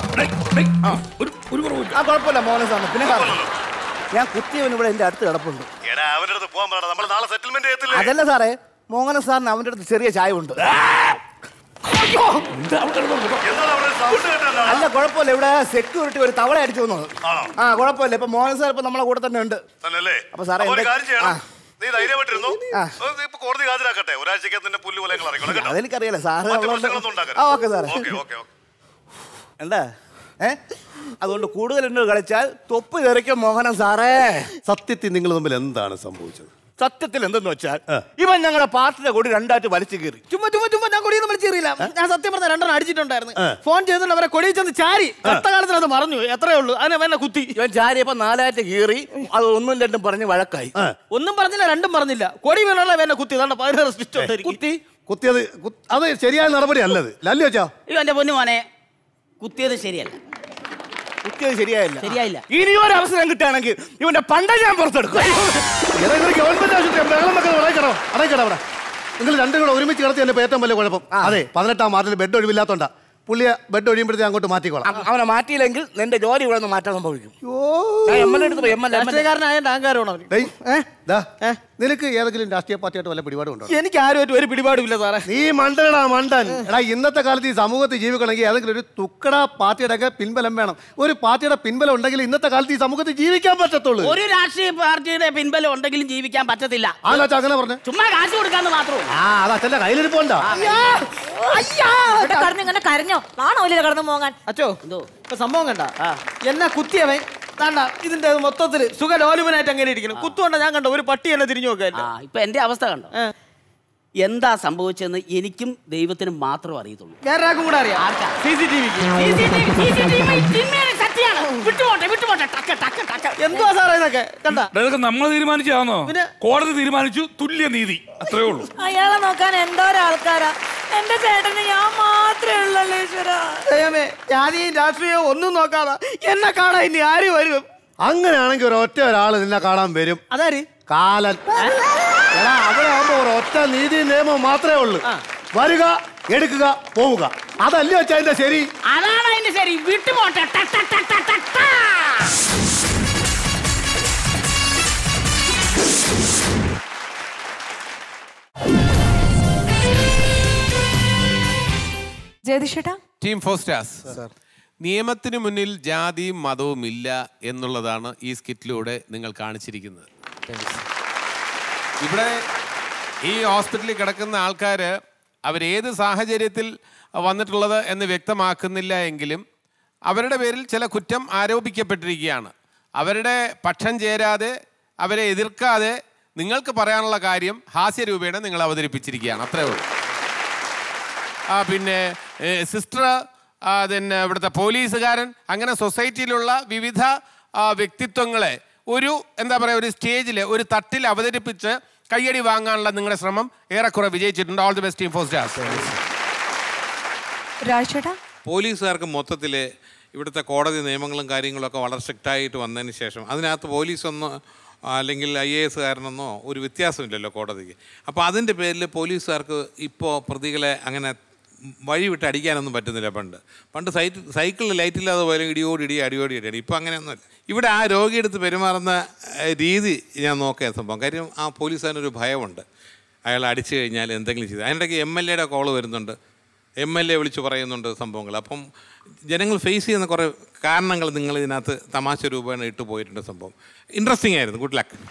ആ കുഴപ്പമില്ല മോഹന സാറിന് പിന്നെ സാറേ ഞാൻ കുത്തിയവൻ ഇവിടെ എന്റെ അടുത്ത് കിടപ്പുണ്ട് എടാ അവന്റെ അടുത്ത് പോകാൻ പറയണം നമ്മൾ നാളെ സെറ്റിൽമെന്റ് ചെയ്യത്തില്ലേ അതല്ല സാറേ മോഹന സാറിന് അവന്റെ അടുത്ത് ചെറിയ ചായ ഉണ്ട് എന്താണ് അവിടെ സൗണ്ട് കേട്ടല്ലോ അല്ല കുഴപ്പമില്ല ഇവിടെ സെക്യൂരിറ്റി ഒരു തവള അടിച്ചു വന്നത് ആ കുഴപ്പമില്ല ഇപ്പൊ മോഹൻ സാർ ഇപ്പൊ നമ്മളെ കൂടെ തന്നെ ഉണ്ട് തന്നല്ലേ അപ്പൊ സാറേ അപ്പൊ ഒരു എന്റെ- കാര്യം ചെയ്യണം ആ. നീ ധൈര്യമായിട്ടിരുന്നു ആ. അത് ഇപ്പൊ കോടതി ഹാജരാക്കട്ടെ ഒരാഴ്ചക്കകത്ത് നിന്റെ പുല്ല് പോലെ ഇറക്കണം കേട്ടോ അതെനിക്കറിയാലോ സാറ് മറ്റ് ഉള്ളതുകൊണ്ട്- പ്രശ്നങ്ങളൊന്നും ഉണ്ടാക്കരുത്. ആ ഓക്കെ സാറേ ഓക്കെ ഓക്കെ ഓക്കെ എന്താ ഏ അതുകൊണ്ട് കൂടുതൽ എന്നോട് കളിച്ചാൽ തൊപ്പ് തെറിക്കും മോഹനം സാറേ സത്യത്തിൽ നിങ്ങൾ തമ്മിൽ എന്താണ് സംഭവിച്ചത് സത്യത്തിൽ എന്തെന്ന് വെച്ചാൽ ഇവൻ ഞങ്ങളുടെ പാർട്ടിയുടെ കൂടി രണ്ടായിട്ട് വലിച്ചു കയറി ചുമ്മാ ചുമ്മാ ചുമ്മാ ഞാൻ കൊടിയൊന്നും വിളിച്ചേറിയില്ല ഞാൻ സത്യം പറഞ്ഞ രണ്ടെണ്ണം അടിച്ചിട്ടുണ്ടായിരുന്നു ഏ. ഫോൺ ചെയ്തിട്ട് അവരെ കൊടിയിൽ ചെന്ന് ചാരി കഷ്ടകാലത്തിന് അത് മറന്നു എത്രയേ ഉള്ളൂ അതിനെ എന്നെ കുത്തി ഇവൻ ചാരിയപ്പോ നാലായിട്ട് കീറി അത് ഒന്നും രണ്ടും പറഞ്ഞ് വഴക്കായി ഒന്നും പറഞ്ഞില്ല രണ്ടും പറഞ്ഞില്ല കൊടി വീണുള്ള എന്നെ കുത്തി അതാണ് പതിനാറ് സ്റ്റിച്ച് കുത്തി കുത്തിയത് കു- അത് ശരിയായ നടപടി അല്ലത് ലല്ലു വെച്ചാ അയ്യോ എന്റെ പൊന്നു മോനെ കുത്തിയത് ശരിയല്ല കുത്തിയത് ശരിയായില്ല ശരിയായില്ല ഇനി ഒരു അവസരം കിട്ടുകയാണെങ്കിൽ ഇവന്റെ പണ്ട ഞാൻ പുറത്തെടുക്കും എടാ, ഇവര് ഗവൺമെന്റ് ആശുപത്രി ബഹളം വെക്കാൻ ഉടയ്ക്കണോ അടയ്ക്കട അവിടെ നിങ്ങൾ രണ്ടും കൂടെ ഒരുമിച്ച് കിടത്തി എന്റെ ഏറ്റവും വലിയ കുഴപ്പം അതെ പതിനെട്ടാം വാർഡിൽ ബെഡ് ഒഴിവില്ലാത്തോണ്ടാ പുള്ളിയെ ബെഡ് ഒഴിയുമ്പോഴത്തേക്ക് അങ്ങോട്ട് മാറ്റിക്കോളാം അവ- അവനെ മാറ്റിയില്ലെങ്കിൽ നിന്റെ ജോലി ഇവിടെ നിന്ന് മാറ്റാൻ സംഭവിക്കും ഞാൻ എം എൽ എ എടുത്ത് എം എൽ എ രാഷ്ട്രീയക്കാരനായ അഹങ്കാരമാണ് അവന് ഡേയ്, ദാ, നിനക്ക് ഏതെങ്കിലും രാഷ്ട്രീയ പാർട്ടിയായിട്ട് വല്ല പിടിപാടും ഉണ്ടോ എനിക്ക് ആരുമായിട്ട് ഒരു പിടിപാടുമില്ല സാറേ നീ മണ്ടനടാ മണ്ടൻ എടാ ഇന്നത്തെ കാലത്ത് ഈ സമൂഹത്തിൽ ജീവിക്കണമെങ്കിൽ ഏതെങ്കിലും ഒരു തുക്കട പാർട്ടിയുടെ ഒക്കെ പിൻബലം വേണം ഒരു പാർട്ടിയുടെ പിൻബലം ഉണ്ടെങ്കിൽ ഇന്നത്തെ കാലത്ത് ഈ സമൂഹത്തിൽ ജീവിക്കാൻ പറ്റത്തുള്ളൂ ഒരു രാഷ്ട്രീയ പാർട്ടിയുടെ പിൻബലം ഉണ്ടെങ്കിലും ജീവിക്കാൻ പറ്റത്തില്ല ആലാ അങ്ങനെ പറഞ്ഞു ചുമ്മാ കാശ് കൊടുക്കാന്ന് മാത്രമേ ആ അത് അച്ഛന്റെ കയ്യിലിരിപ്പുണ്ടോ ഇവിടെ കരഞ്ഞു ഇങ്ങനെ കരഞ്ഞോ നാണോ ഇല്ല കടന്നു പോകാൻ അച്ചോ ഇപ്പൊ സംഭവം കണ്ട എന്നെ കുത്തിയവൻ ദാണ്ട ഇതിന്റെ മൊത്തത്തില് സുഖലോലുപനായിട്ട് അങ്ങനെ ഇരിക്കണം കുത്തുകൊണ്ട ഞാൻ കണ്ടോ ഒരു പട്ടി എന്നെ തിരിഞ്ഞു നോക്കാൻ ആ ഇപ്പൊ എന്റെ അവസ്ഥ കണ്ടോ എന്താ സംഭവിച്ചതെന്ന് എനിക്കും ദൈവത്തിനും മാത്രം അറിയത്തുള്ളൂ വേറൊരാൾക്കും കൂടെ അറിയാം സി സി ടി വിട്ടുപോട്ടെ വിട്ടുപോട്ടെ ടക്ക ടക്ക ടക്ക എന്തുവാ സാറേ ഇതൊക്കെ കണ്ട ഇതൊക്കെ നമ്മൾ തീരുമാനിച്ചാന്നോ കോടതി തീരുമാനിച്ചു തുല്യ നീതി അത്രേ ഉള്ളൂ അയാളെ നോക്കാൻ എന്തോരാൾക്കാരാ എന്റെ ചേട്ടന് ഞാൻ മാത്രമേ ഉള്ളല്ലോ ഈശ്വര ദൈവമേ ജാതിയും രാഷ്ട്രീയവും ഒന്നും നോക്കാതെ എന്നെ കാണാൻ ഇനി ആര് വരും അങ്ങനെയാണെങ്കിൽ ഒരു ഒറ്റ ഒരാൾ നിന്നെ കാണാൻ വരും അതാര് കാലൻ എടാ അവിടെ ആകുമ്പോ ഒരു ഒറ്റ നീതി നിയമം മാത്രമേ ഉള്ളൂ വരിക എടുക്കുക പോവുക അതല്ലേ വെച്ചാ അതിന്റെ ശരി അതാണ് അതിന്റെ ശരി വിട്ടുപോട്ടെ ട, ട, ട, ട, ട, ട. ജയതിഷേട്ടാ ടീം ഫോർ സ്റ്റാർസ് നിയമത്തിന് മുന്നിൽ ജാതിയും മതവും ഇല്ല എന്നുള്ളതാണ് ഈ സ്കിറ്റിലൂടെ നിങ്ങൾ കാണിച്ചിരിക്കുന്നത് ഇവിടെ ഈ ഹോസ്പിറ്റലിൽ കിടക്കുന്ന ആൾക്കാർ അവരേത് സാഹചര്യത്തിൽ വന്നിട്ടുള്ളത് എന്ന് വ്യക്തമാക്കുന്നില്ല എങ്കിലും അവരുടെ പേരിൽ ചില കുറ്റം ആരോപിക്കപ്പെട്ടിരിക്കുകയാണ് അവരുടെ പക്ഷം ചേരാതെ അവരെ എതിർക്കാതെ നിങ്ങൾക്ക് പറയാനുള്ള കാര്യം ഹാസ്യരൂപേണ നിങ്ങൾ അവതരിപ്പിച്ചിരിക്കുകയാണ് അത്രേ ഉള്ളൂ ആ പിന്നെ സിസ്റ്റർ പിന്നെ ഇവിടുത്തെ പോലീസുകാരൻ അങ്ങനെ സൊസൈറ്റിയിലുള്ള വിവിധ ആ, വ്യക്തിത്വങ്ങളെ ഒരു എന്താ പറയുക ഒരു സ്റ്റേജിൽ ഒരു തട്ടിൽ അവതരിപ്പിച്ച് കയ്യടി വാങ്ങാനുള്ള നിങ്ങളുടെ ശ്രമം ഏറെക്കുറെ വിജയിച്ചിട്ടുണ്ട് all the best team four stars രാജേട്ടാ പോലീസുകാർക്ക് മൊത്തത്തിൽ ഇവിടുത്തെ കോടതി നിയമങ്ങളും കാര്യങ്ങളൊക്കെ വളരെ സ്ട്രിക്റ്റായിട്ട് വന്നതിന് ശേഷം അതിനകത്ത് പോലീസൊന്നോ അല്ലെങ്കിൽ ഐ എ എസ്സുകാരനെന്നോ ഒരു വ്യത്യാസമില്ലല്ലോ കോടതിക്ക് അപ്പോൾ അതിൻ്റെ പേരിൽ പോലീസുകാർക്ക് ഇപ്പോൾ പ്രതികളെ അങ്ങനെ വഴി വിട്ട് അടിക്കാനൊന്നും പറ്റുന്നില്ല പണ്ട് പണ്ട് സൈറ്റ് സൈക്കിളിൽ ലൈറ്റ് ഇല്ലാതെ പോയാലും ഇടിയോടി ഇടി അടിയോടി ഇടിയാണ് ഇപ്പോൾ അങ്ങനെയൊന്നുമില്ല ഇവിടെ ആ രോഗിയെടുത്ത് പെരുമാറുന്ന ഏഹ്, രീതി ഞാൻ നോക്കിയ സംഭവം കാര്യം ആ പോലീസുകാരനൊരു ഭയമുണ്ട് അയാൾ അടിച്ചു കഴിഞ്ഞാൽ എന്തെങ്കിലും ചെയ്ത് അതിനിടയ്ക്ക് എം എൽ എയുടെ കോള് വരുന്നുണ്ട് എം എൽ എ വിളിച്ച് പറയുന്നുണ്ട് സംഭവങ്ങൾ അപ്പം ജനങ്ങൾ ഫേസ് ചെയ്യുന്ന കുറേ കാരണങ്ങൾ നിങ്ങൾ ഇതിനകത്ത് തമാശ രൂപേണ ഇട്ട് പോയിട്ടുണ്ട് സംഭവം ഇൻട്രസ്റ്റിംഗ് ആയിരുന്നു ഗുഡ് ലക്ക്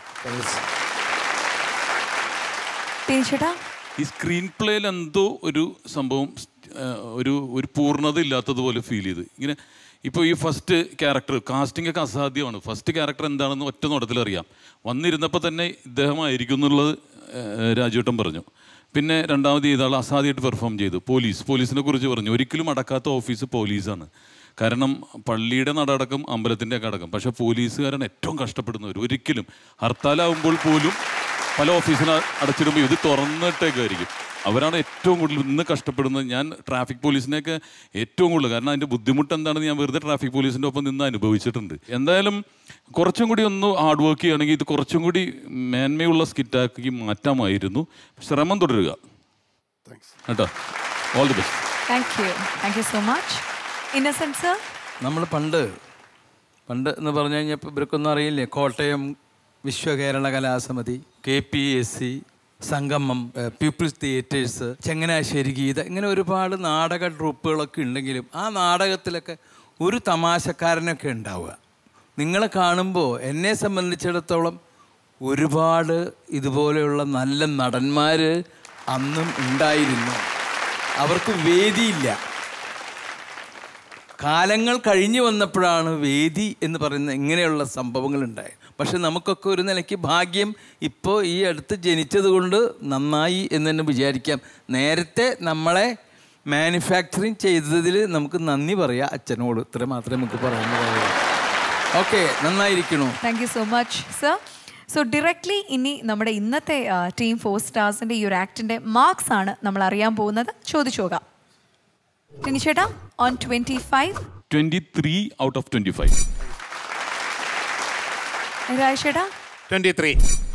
ടീച്ചേട്ടാ ഈ സ്ക്രീൻ പ്ലേയിൽ എന്തോ ഒരു സംഭവം ആ, ഒരു ഒരു പൂർണ്ണത ഇല്ലാത്തതുപോലെ ഫീൽ ചെയ്ത് ഇങ്ങനെ ഇപ്പോൾ ഈ ഫസ്റ്റ് ക്യാരക്ടർ കാസ്റ്റിംഗ് ഒക്കെ അസാധ്യമാണ് ഫസ്റ്റ് ക്യാരക്ടർ എന്താണെന്ന് ഒറ്റ നോട്ടത്തിൽ അറിയാം വന്നിരുന്നപ്പോൾ തന്നെ ഇദ്ദേഹമായിരിക്കും എന്നുള്ളത് ആ, രാജുവേട്ടൻ പറഞ്ഞു പിന്നെ രണ്ടാമത് ചെയ്ത ആൾ അസാധ്യമായിട്ട് പെർഫോം ചെയ്തു പോലീസ് പോലീസിനെ കുറിച്ച് പറഞ്ഞു ഒരിക്കലും അടക്കാത്ത ഓഫീസ് പോലീസാണ് കാരണം പള്ളിയുടെ നടടക്കം അമ്പലത്തിൻ്റെ ഒക്കെ അടക്കം പക്ഷേ പോലീസുകാരാണ് ഏറ്റവും കഷ്ടപ്പെടുന്നവർ ഒരിക്കലും ഹർത്താലാവുമ്പോൾ പോലും പല ഓഫീസിന് അടച്ചിടുമ്പോൾ ഇത് തുറന്നിട്ടേക്കായിരിക്കും അവരാണ് ഏറ്റവും കൂടുതൽ ഇന്ന് കഷ്ടപ്പെടുന്നത് ഞാൻ ട്രാഫിക് പോലീസിനെയൊക്കെ ഏറ്റവും കൂടുതൽ കാരണം അതിൻ്റെ ബുദ്ധിമുട്ട് എന്താണെന്ന് ഞാൻ വെറുതെ ട്രാഫിക് പോലീസിൻ്റെ ഒപ്പം നിന്ന് അനുഭവിച്ചിട്ടുണ്ട് എന്തായാലും കുറച്ചും കൂടി ഒന്ന് ഹാർഡ് വർക്ക് ചെയ്യുകയാണെങ്കിൽ ഇത് കുറച്ചും കൂടി മേന്മയുള്ള സ്കിറ്റാക്കി മാറ്റാമായിരുന്നു ശ്രമം തുടരുക കേട്ടോ all the best thank you thank you so much Innocent's sir നമ്മൾ പണ്ട് പണ്ട് എന്ന് പറഞ്ഞു കഴിഞ്ഞാൽ ഇപ്പോൾ ഇവർക്കൊന്നും അറിയില്ലേ Kottayam Viswakerala Kalasamithi K P S C സംഗമം ഏഹ് പീപ്പിൾസ് തിയേറ്റേഴ്സ് ചങ്ങനാശ്ശേരി ഗീത ഇങ്ങനെ ഒരുപാട് നാടക ട്രൂപ്പുകളൊക്കെ ഉണ്ടെങ്കിലും ആ നാടകത്തിലൊക്കെ ഒരു തമാശക്കാരനൊക്കെ ഉണ്ടാവുക നിങ്ങളെ കാണുമ്പോൾ എന്നെ സംബന്ധിച്ചിടത്തോളം ഒരുപാട് ഇതുപോലെയുള്ള നല്ല നടന്മാർ അന്നും ഉണ്ടായിരുന്നു അവർക്ക് വേദിയില്ല കാലങ്ങൾ കഴിഞ്ഞു വന്നപ്പോഴാണ് വേദി എന്ന് പറയുന്ന ഇങ്ങനെയുള്ള സംഭവങ്ങൾ ഉണ്ടായത് പക്ഷെ നമുക്കൊക്കെ ഒരു നിലയ്ക്ക് ഭാഗ്യം ഇപ്പോൾ ഈ അടുത്ത് ജനിച്ചത് കൊണ്ട് നന്നായി എന്ന് തന്നെ വിചാരിക്കാം നേരത്തെ നമ്മളെ മാനുഫാക്ചറിങ് ചെയ്തതിൽ നമുക്ക് നന്ദി പറയാം അച്ഛനോട് ഇത്ര മാത്രമേ നമുക്ക് പറയാനുള്ളൂ ഓക്കെ നന്നായിരിക്കണു thank you so much sir so ഡയറക്ട്ലി ഇനി നമ്മുടെ ഇന്നത്തെ ടീം ഫോർ സ്റ്റാർസിൻ്റെ ഈ ഒരു ആക്ടിൻ്റെ മാർക്സ് ആണ് നമ്മൾ അറിയാൻ പോകുന്നത് ചോദിച്ചു നോക്കാം ടിനിച്ചേട്ടാ on twenty five twenty three out of twenty five രാജേട്ടാ ട്വൻറ്റി ത്രീ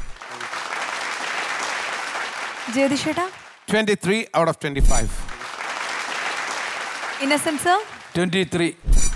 ജയതിഷേട്ടാ twenty three out of twenty five Innocent's sir twenty three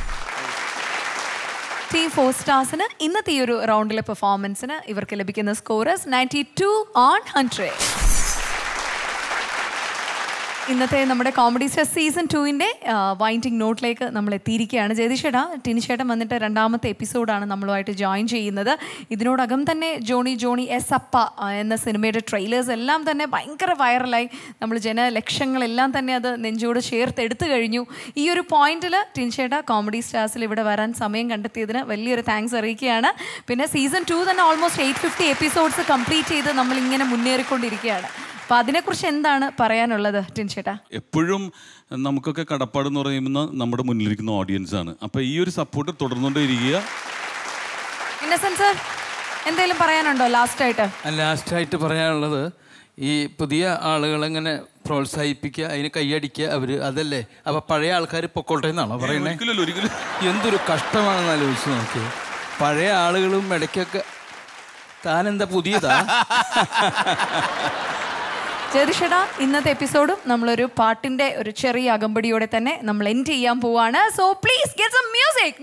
team four സ്റ്റാർസിന് ഇന്നത്തെ ഈ ഒരു റൗണ്ടിലെ പെർഫോമൻസിന് ഇവർക്ക് ലഭിക്കുന്ന scores ninety two on hundred ഇന്നത്തെ നമ്മുടെ കോമഡി സ്റ്റാർ സീസൺ ടുവിൻ്റെ വൈൻഡിങ് നോട്ടിലേക്ക് നമ്മൾ എത്തിയിരിക്കുകയാണ് ജയതിഷേട്ടാ ടിനിഷേട്ടൻ വന്നിട്ട് രണ്ടാമത്തെ എപ്പിസോഡാണ് നമ്മളുമായിട്ട് ജോയിൻ ചെയ്യുന്നത് ഇതിനോടകം തന്നെ ജോണി ജോണി എസ് അപ്പ ആ, എന്ന സിനിമയുടെ ട്രെയിലേഴ്സ് എല്ലാം തന്നെ ഭയങ്കര വൈറലായി നമ്മൾ ജനലക്ഷങ്ങളെല്ലാം തന്നെ അത് നെഞ്ചോട് ചേർത്ത് എടുത്തു കഴിഞ്ഞു ഈ ഒരു പോയിന്റിൽ ടിൻഷേട്ട കോമഡി സ്റ്റാർസിൽ ഇവിടെ വരാൻ സമയം കണ്ടെത്തിയതിന് വലിയൊരു താങ്ക്സ് അറിയിക്കുകയാണ് പിന്നെ സീസൺ ടു തന്നെ almost eight fifty episodes complete ചെയ്ത് നമ്മൾ ഇങ്ങനെ മുന്നേറിക്കൊണ്ടിരിക്കുകയാണ് അപ്പോൾ അതിനെക്കുറിച്ച് എന്താണ് പറയാനുള്ളത് ടിൻഷേട്ടാ എപ്പോഴും നമുക്കൊക്കെ കടപ്പാട് എന്ന് പറയുന്ന നമ്മുടെ മുന്നിലിരിക്കുന്ന ഓഡിയൻസ് ആണ് അപ്പോൾ ഈ ഒരു സപ്പോർട്ട് തുടർന്നുകൊണ്ടേ ഇരിക്കുക ഇന്നസെന്റ് സർ എന്തെങ്കിലും പറയാനുണ്ടോ ലാസ്റ്റ് ആയിട്ട് ലാസ്റ്റായിട്ട് പറയാനുള്ളത് ഈ പുതിയ ആളുകളെങ്ങനെ പ്രോത്സാഹിപ്പിക്കുക അതിന് കൈയടിക്കുക അവർ അതല്ലേ അപ്പൊ പഴയ ആൾക്കാർ പൊക്കോട്ടെ എന്നാണോ പറയുന്നത് ഒരിക്കലും ഒരിക്കലും എന്തൊരു കഷ്ടമാണെന്ന് ആലോചിച്ച് നോക്കി പഴയ ആളുകളും ഇടയ്ക്കൊക്കെ താനെന്താ പുതിയതാ ജയതിഷേട്ടാ ഇന്നത്തെ എപ്പിസോഡും നമ്മളൊരു പാട്ടിന്റെ ഒരു ചെറിയ അകമ്പടിയോടെ തന്നെ നമ്മൾ എൻഡ് ചെയ്യാൻ പോവാണ് so please get some music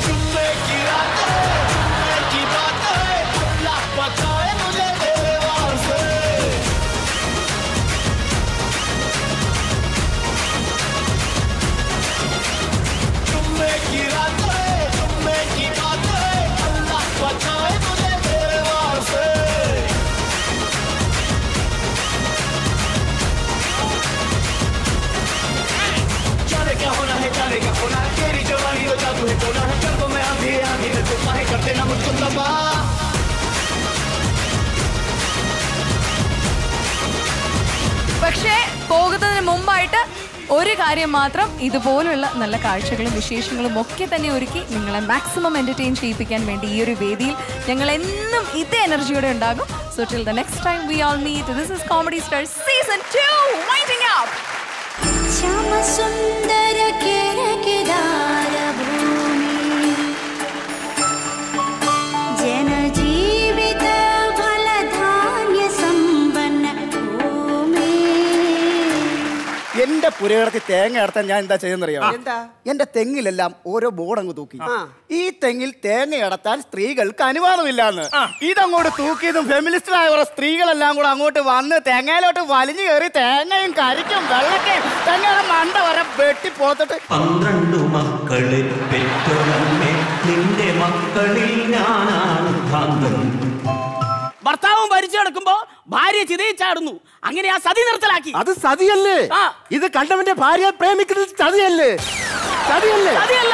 जाने क्या होना है जाने क्या होना है तेरी जवानी तो जादू है टोना है कर दो मैं आंधी आंधी में तुम है कर देना मुझको तबाह പക്ഷേ പോകുന്നതിന് മുമ്പായിട്ട് ഒരു കാര്യം മാത്രം ഇതുപോലുള്ള നല്ല കാഴ്ചകളും വിശേഷങ്ങളും ഒക്കെ തന്നെ ഒരുക്കി നിങ്ങളെ മാക്സിമം എന്റർടൈൻ ചെയ്യിപ്പിക്കാൻ വേണ്ടി ഈ ഒരു വേദിയിൽ ഞങ്ങൾ എന്നും ഇതേ എനർജിയോടെ ഉണ്ടാകും so till the next time we all meet this is Comedy Star season 2 winding up श्यामसुन्दर केरकेदारभूमि जनजीवित फलधान्यसम्पन्न भूमि എന്റെ പുരയിടത്തിൽ തേങ്ങ അടത്താൻ ഞാൻ എന്താ ചെയ്യുന്നറിയാം എന്താ എന്റെ തെങ്ങിലെല്ലാം ഓരോ ബോർഡ് അങ്ങ് തൂക്കി ഈ തെങ്ങിൽ തേങ്ങ അടത്താൻ സ്ത്രീകൾക്ക് അനുവാദമില്ലാന്ന് ഇതങ്ങോട്ട് തൂക്കിയതും ഫെമിനിസ്റ്റായ കുറെ സ്ത്രീകളെല്ലാം കൂടെ അങ്ങോട്ട് വന്ന് തേങ്ങയിലോട്ട് വലിഞ്ഞു കയറി തേങ്ങയും കരിക്കും വെള്ളക്കയും തേങ്ങയുടെ മണ്ട വരെ വെട്ടി പോത്തിട്ട് പന്ത്രണ്ടു മക്കളെ പെറ്റൊരമ്മേ നിന്റെ മക്കളിൽ ഞാനാണ് ഭ്രാന്തൻ ഭർത്താവും ഭരിച്ചു കിടക്കുമ്പോ ഭാര്യ ചിതയിച്ചാടുന്നു അങ്ങനെ ആ സതി നിർത്തലാക്കി അത് സതിയല്ലേ ഇത് കണ്ടവന്റെ ഭാര്യ പ്രേമിക്കുന്നത് ചതിയല്ലേ ചതിയല്ലേ സതിയല്ല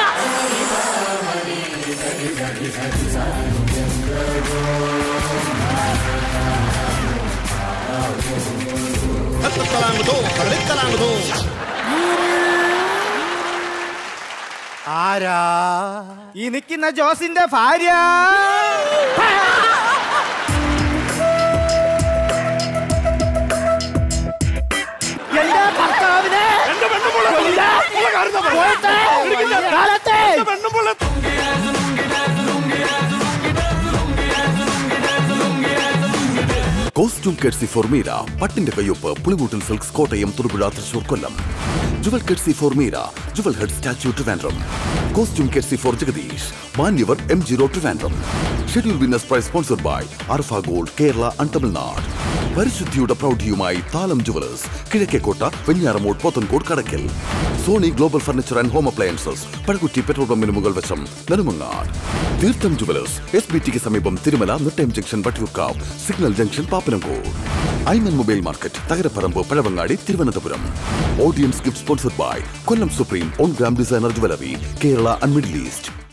ആരാ ഈ നിൽക്കുന്ന ജോസിന്റെ ഭാര്യ എന്റെ ഭർത്താവിനെ പോയിട്ട് കാലത്തെ കോസ്റ്റ്യൂം കെഡ്സി ഫോർമീര പട്ടിന്റെ കയ്യൊപ്പ് പുളിമൂട്ടിൽ സിൽക്സ് കോട്ടയം തൊടുപുഴ തൃശൂർ കൊല്ലം ജുവൽ കെഡ്സി ഫോർമീര jewel head statue Trivandrum costume കെഡ്സി ഫോർ ജഗദീഷ് മാന്യവർ എം ജീറോ Trivandrum schedule winners prize sponsored by Arfa gold Kerala and Tamil പരിശുദ്ധിയുടെ പ്രൗഢിയുമായി താലം jewellers Kizhakkekotta Venjaramoodu Pothencode Kadakkal Sony global furniture and home appliances Pazhakutty petrol പമ്പിന് മുകൾ വശം നെടുമങ്ങാട് തീർത്ഥം ജുവലേഴ്സ് എസ് ബി ടിക്ക് സമീപം Thirumala Nettayam junction Vattiyoorkavu signal junction Pappanamcode Aiman mobile market Thakaraparambu Pazhavangadi Thiruvananthapuram audience gift sponsored by Kollam Supreme ഓൺ ഗ്രാം designer jewellery Kerala and Middle east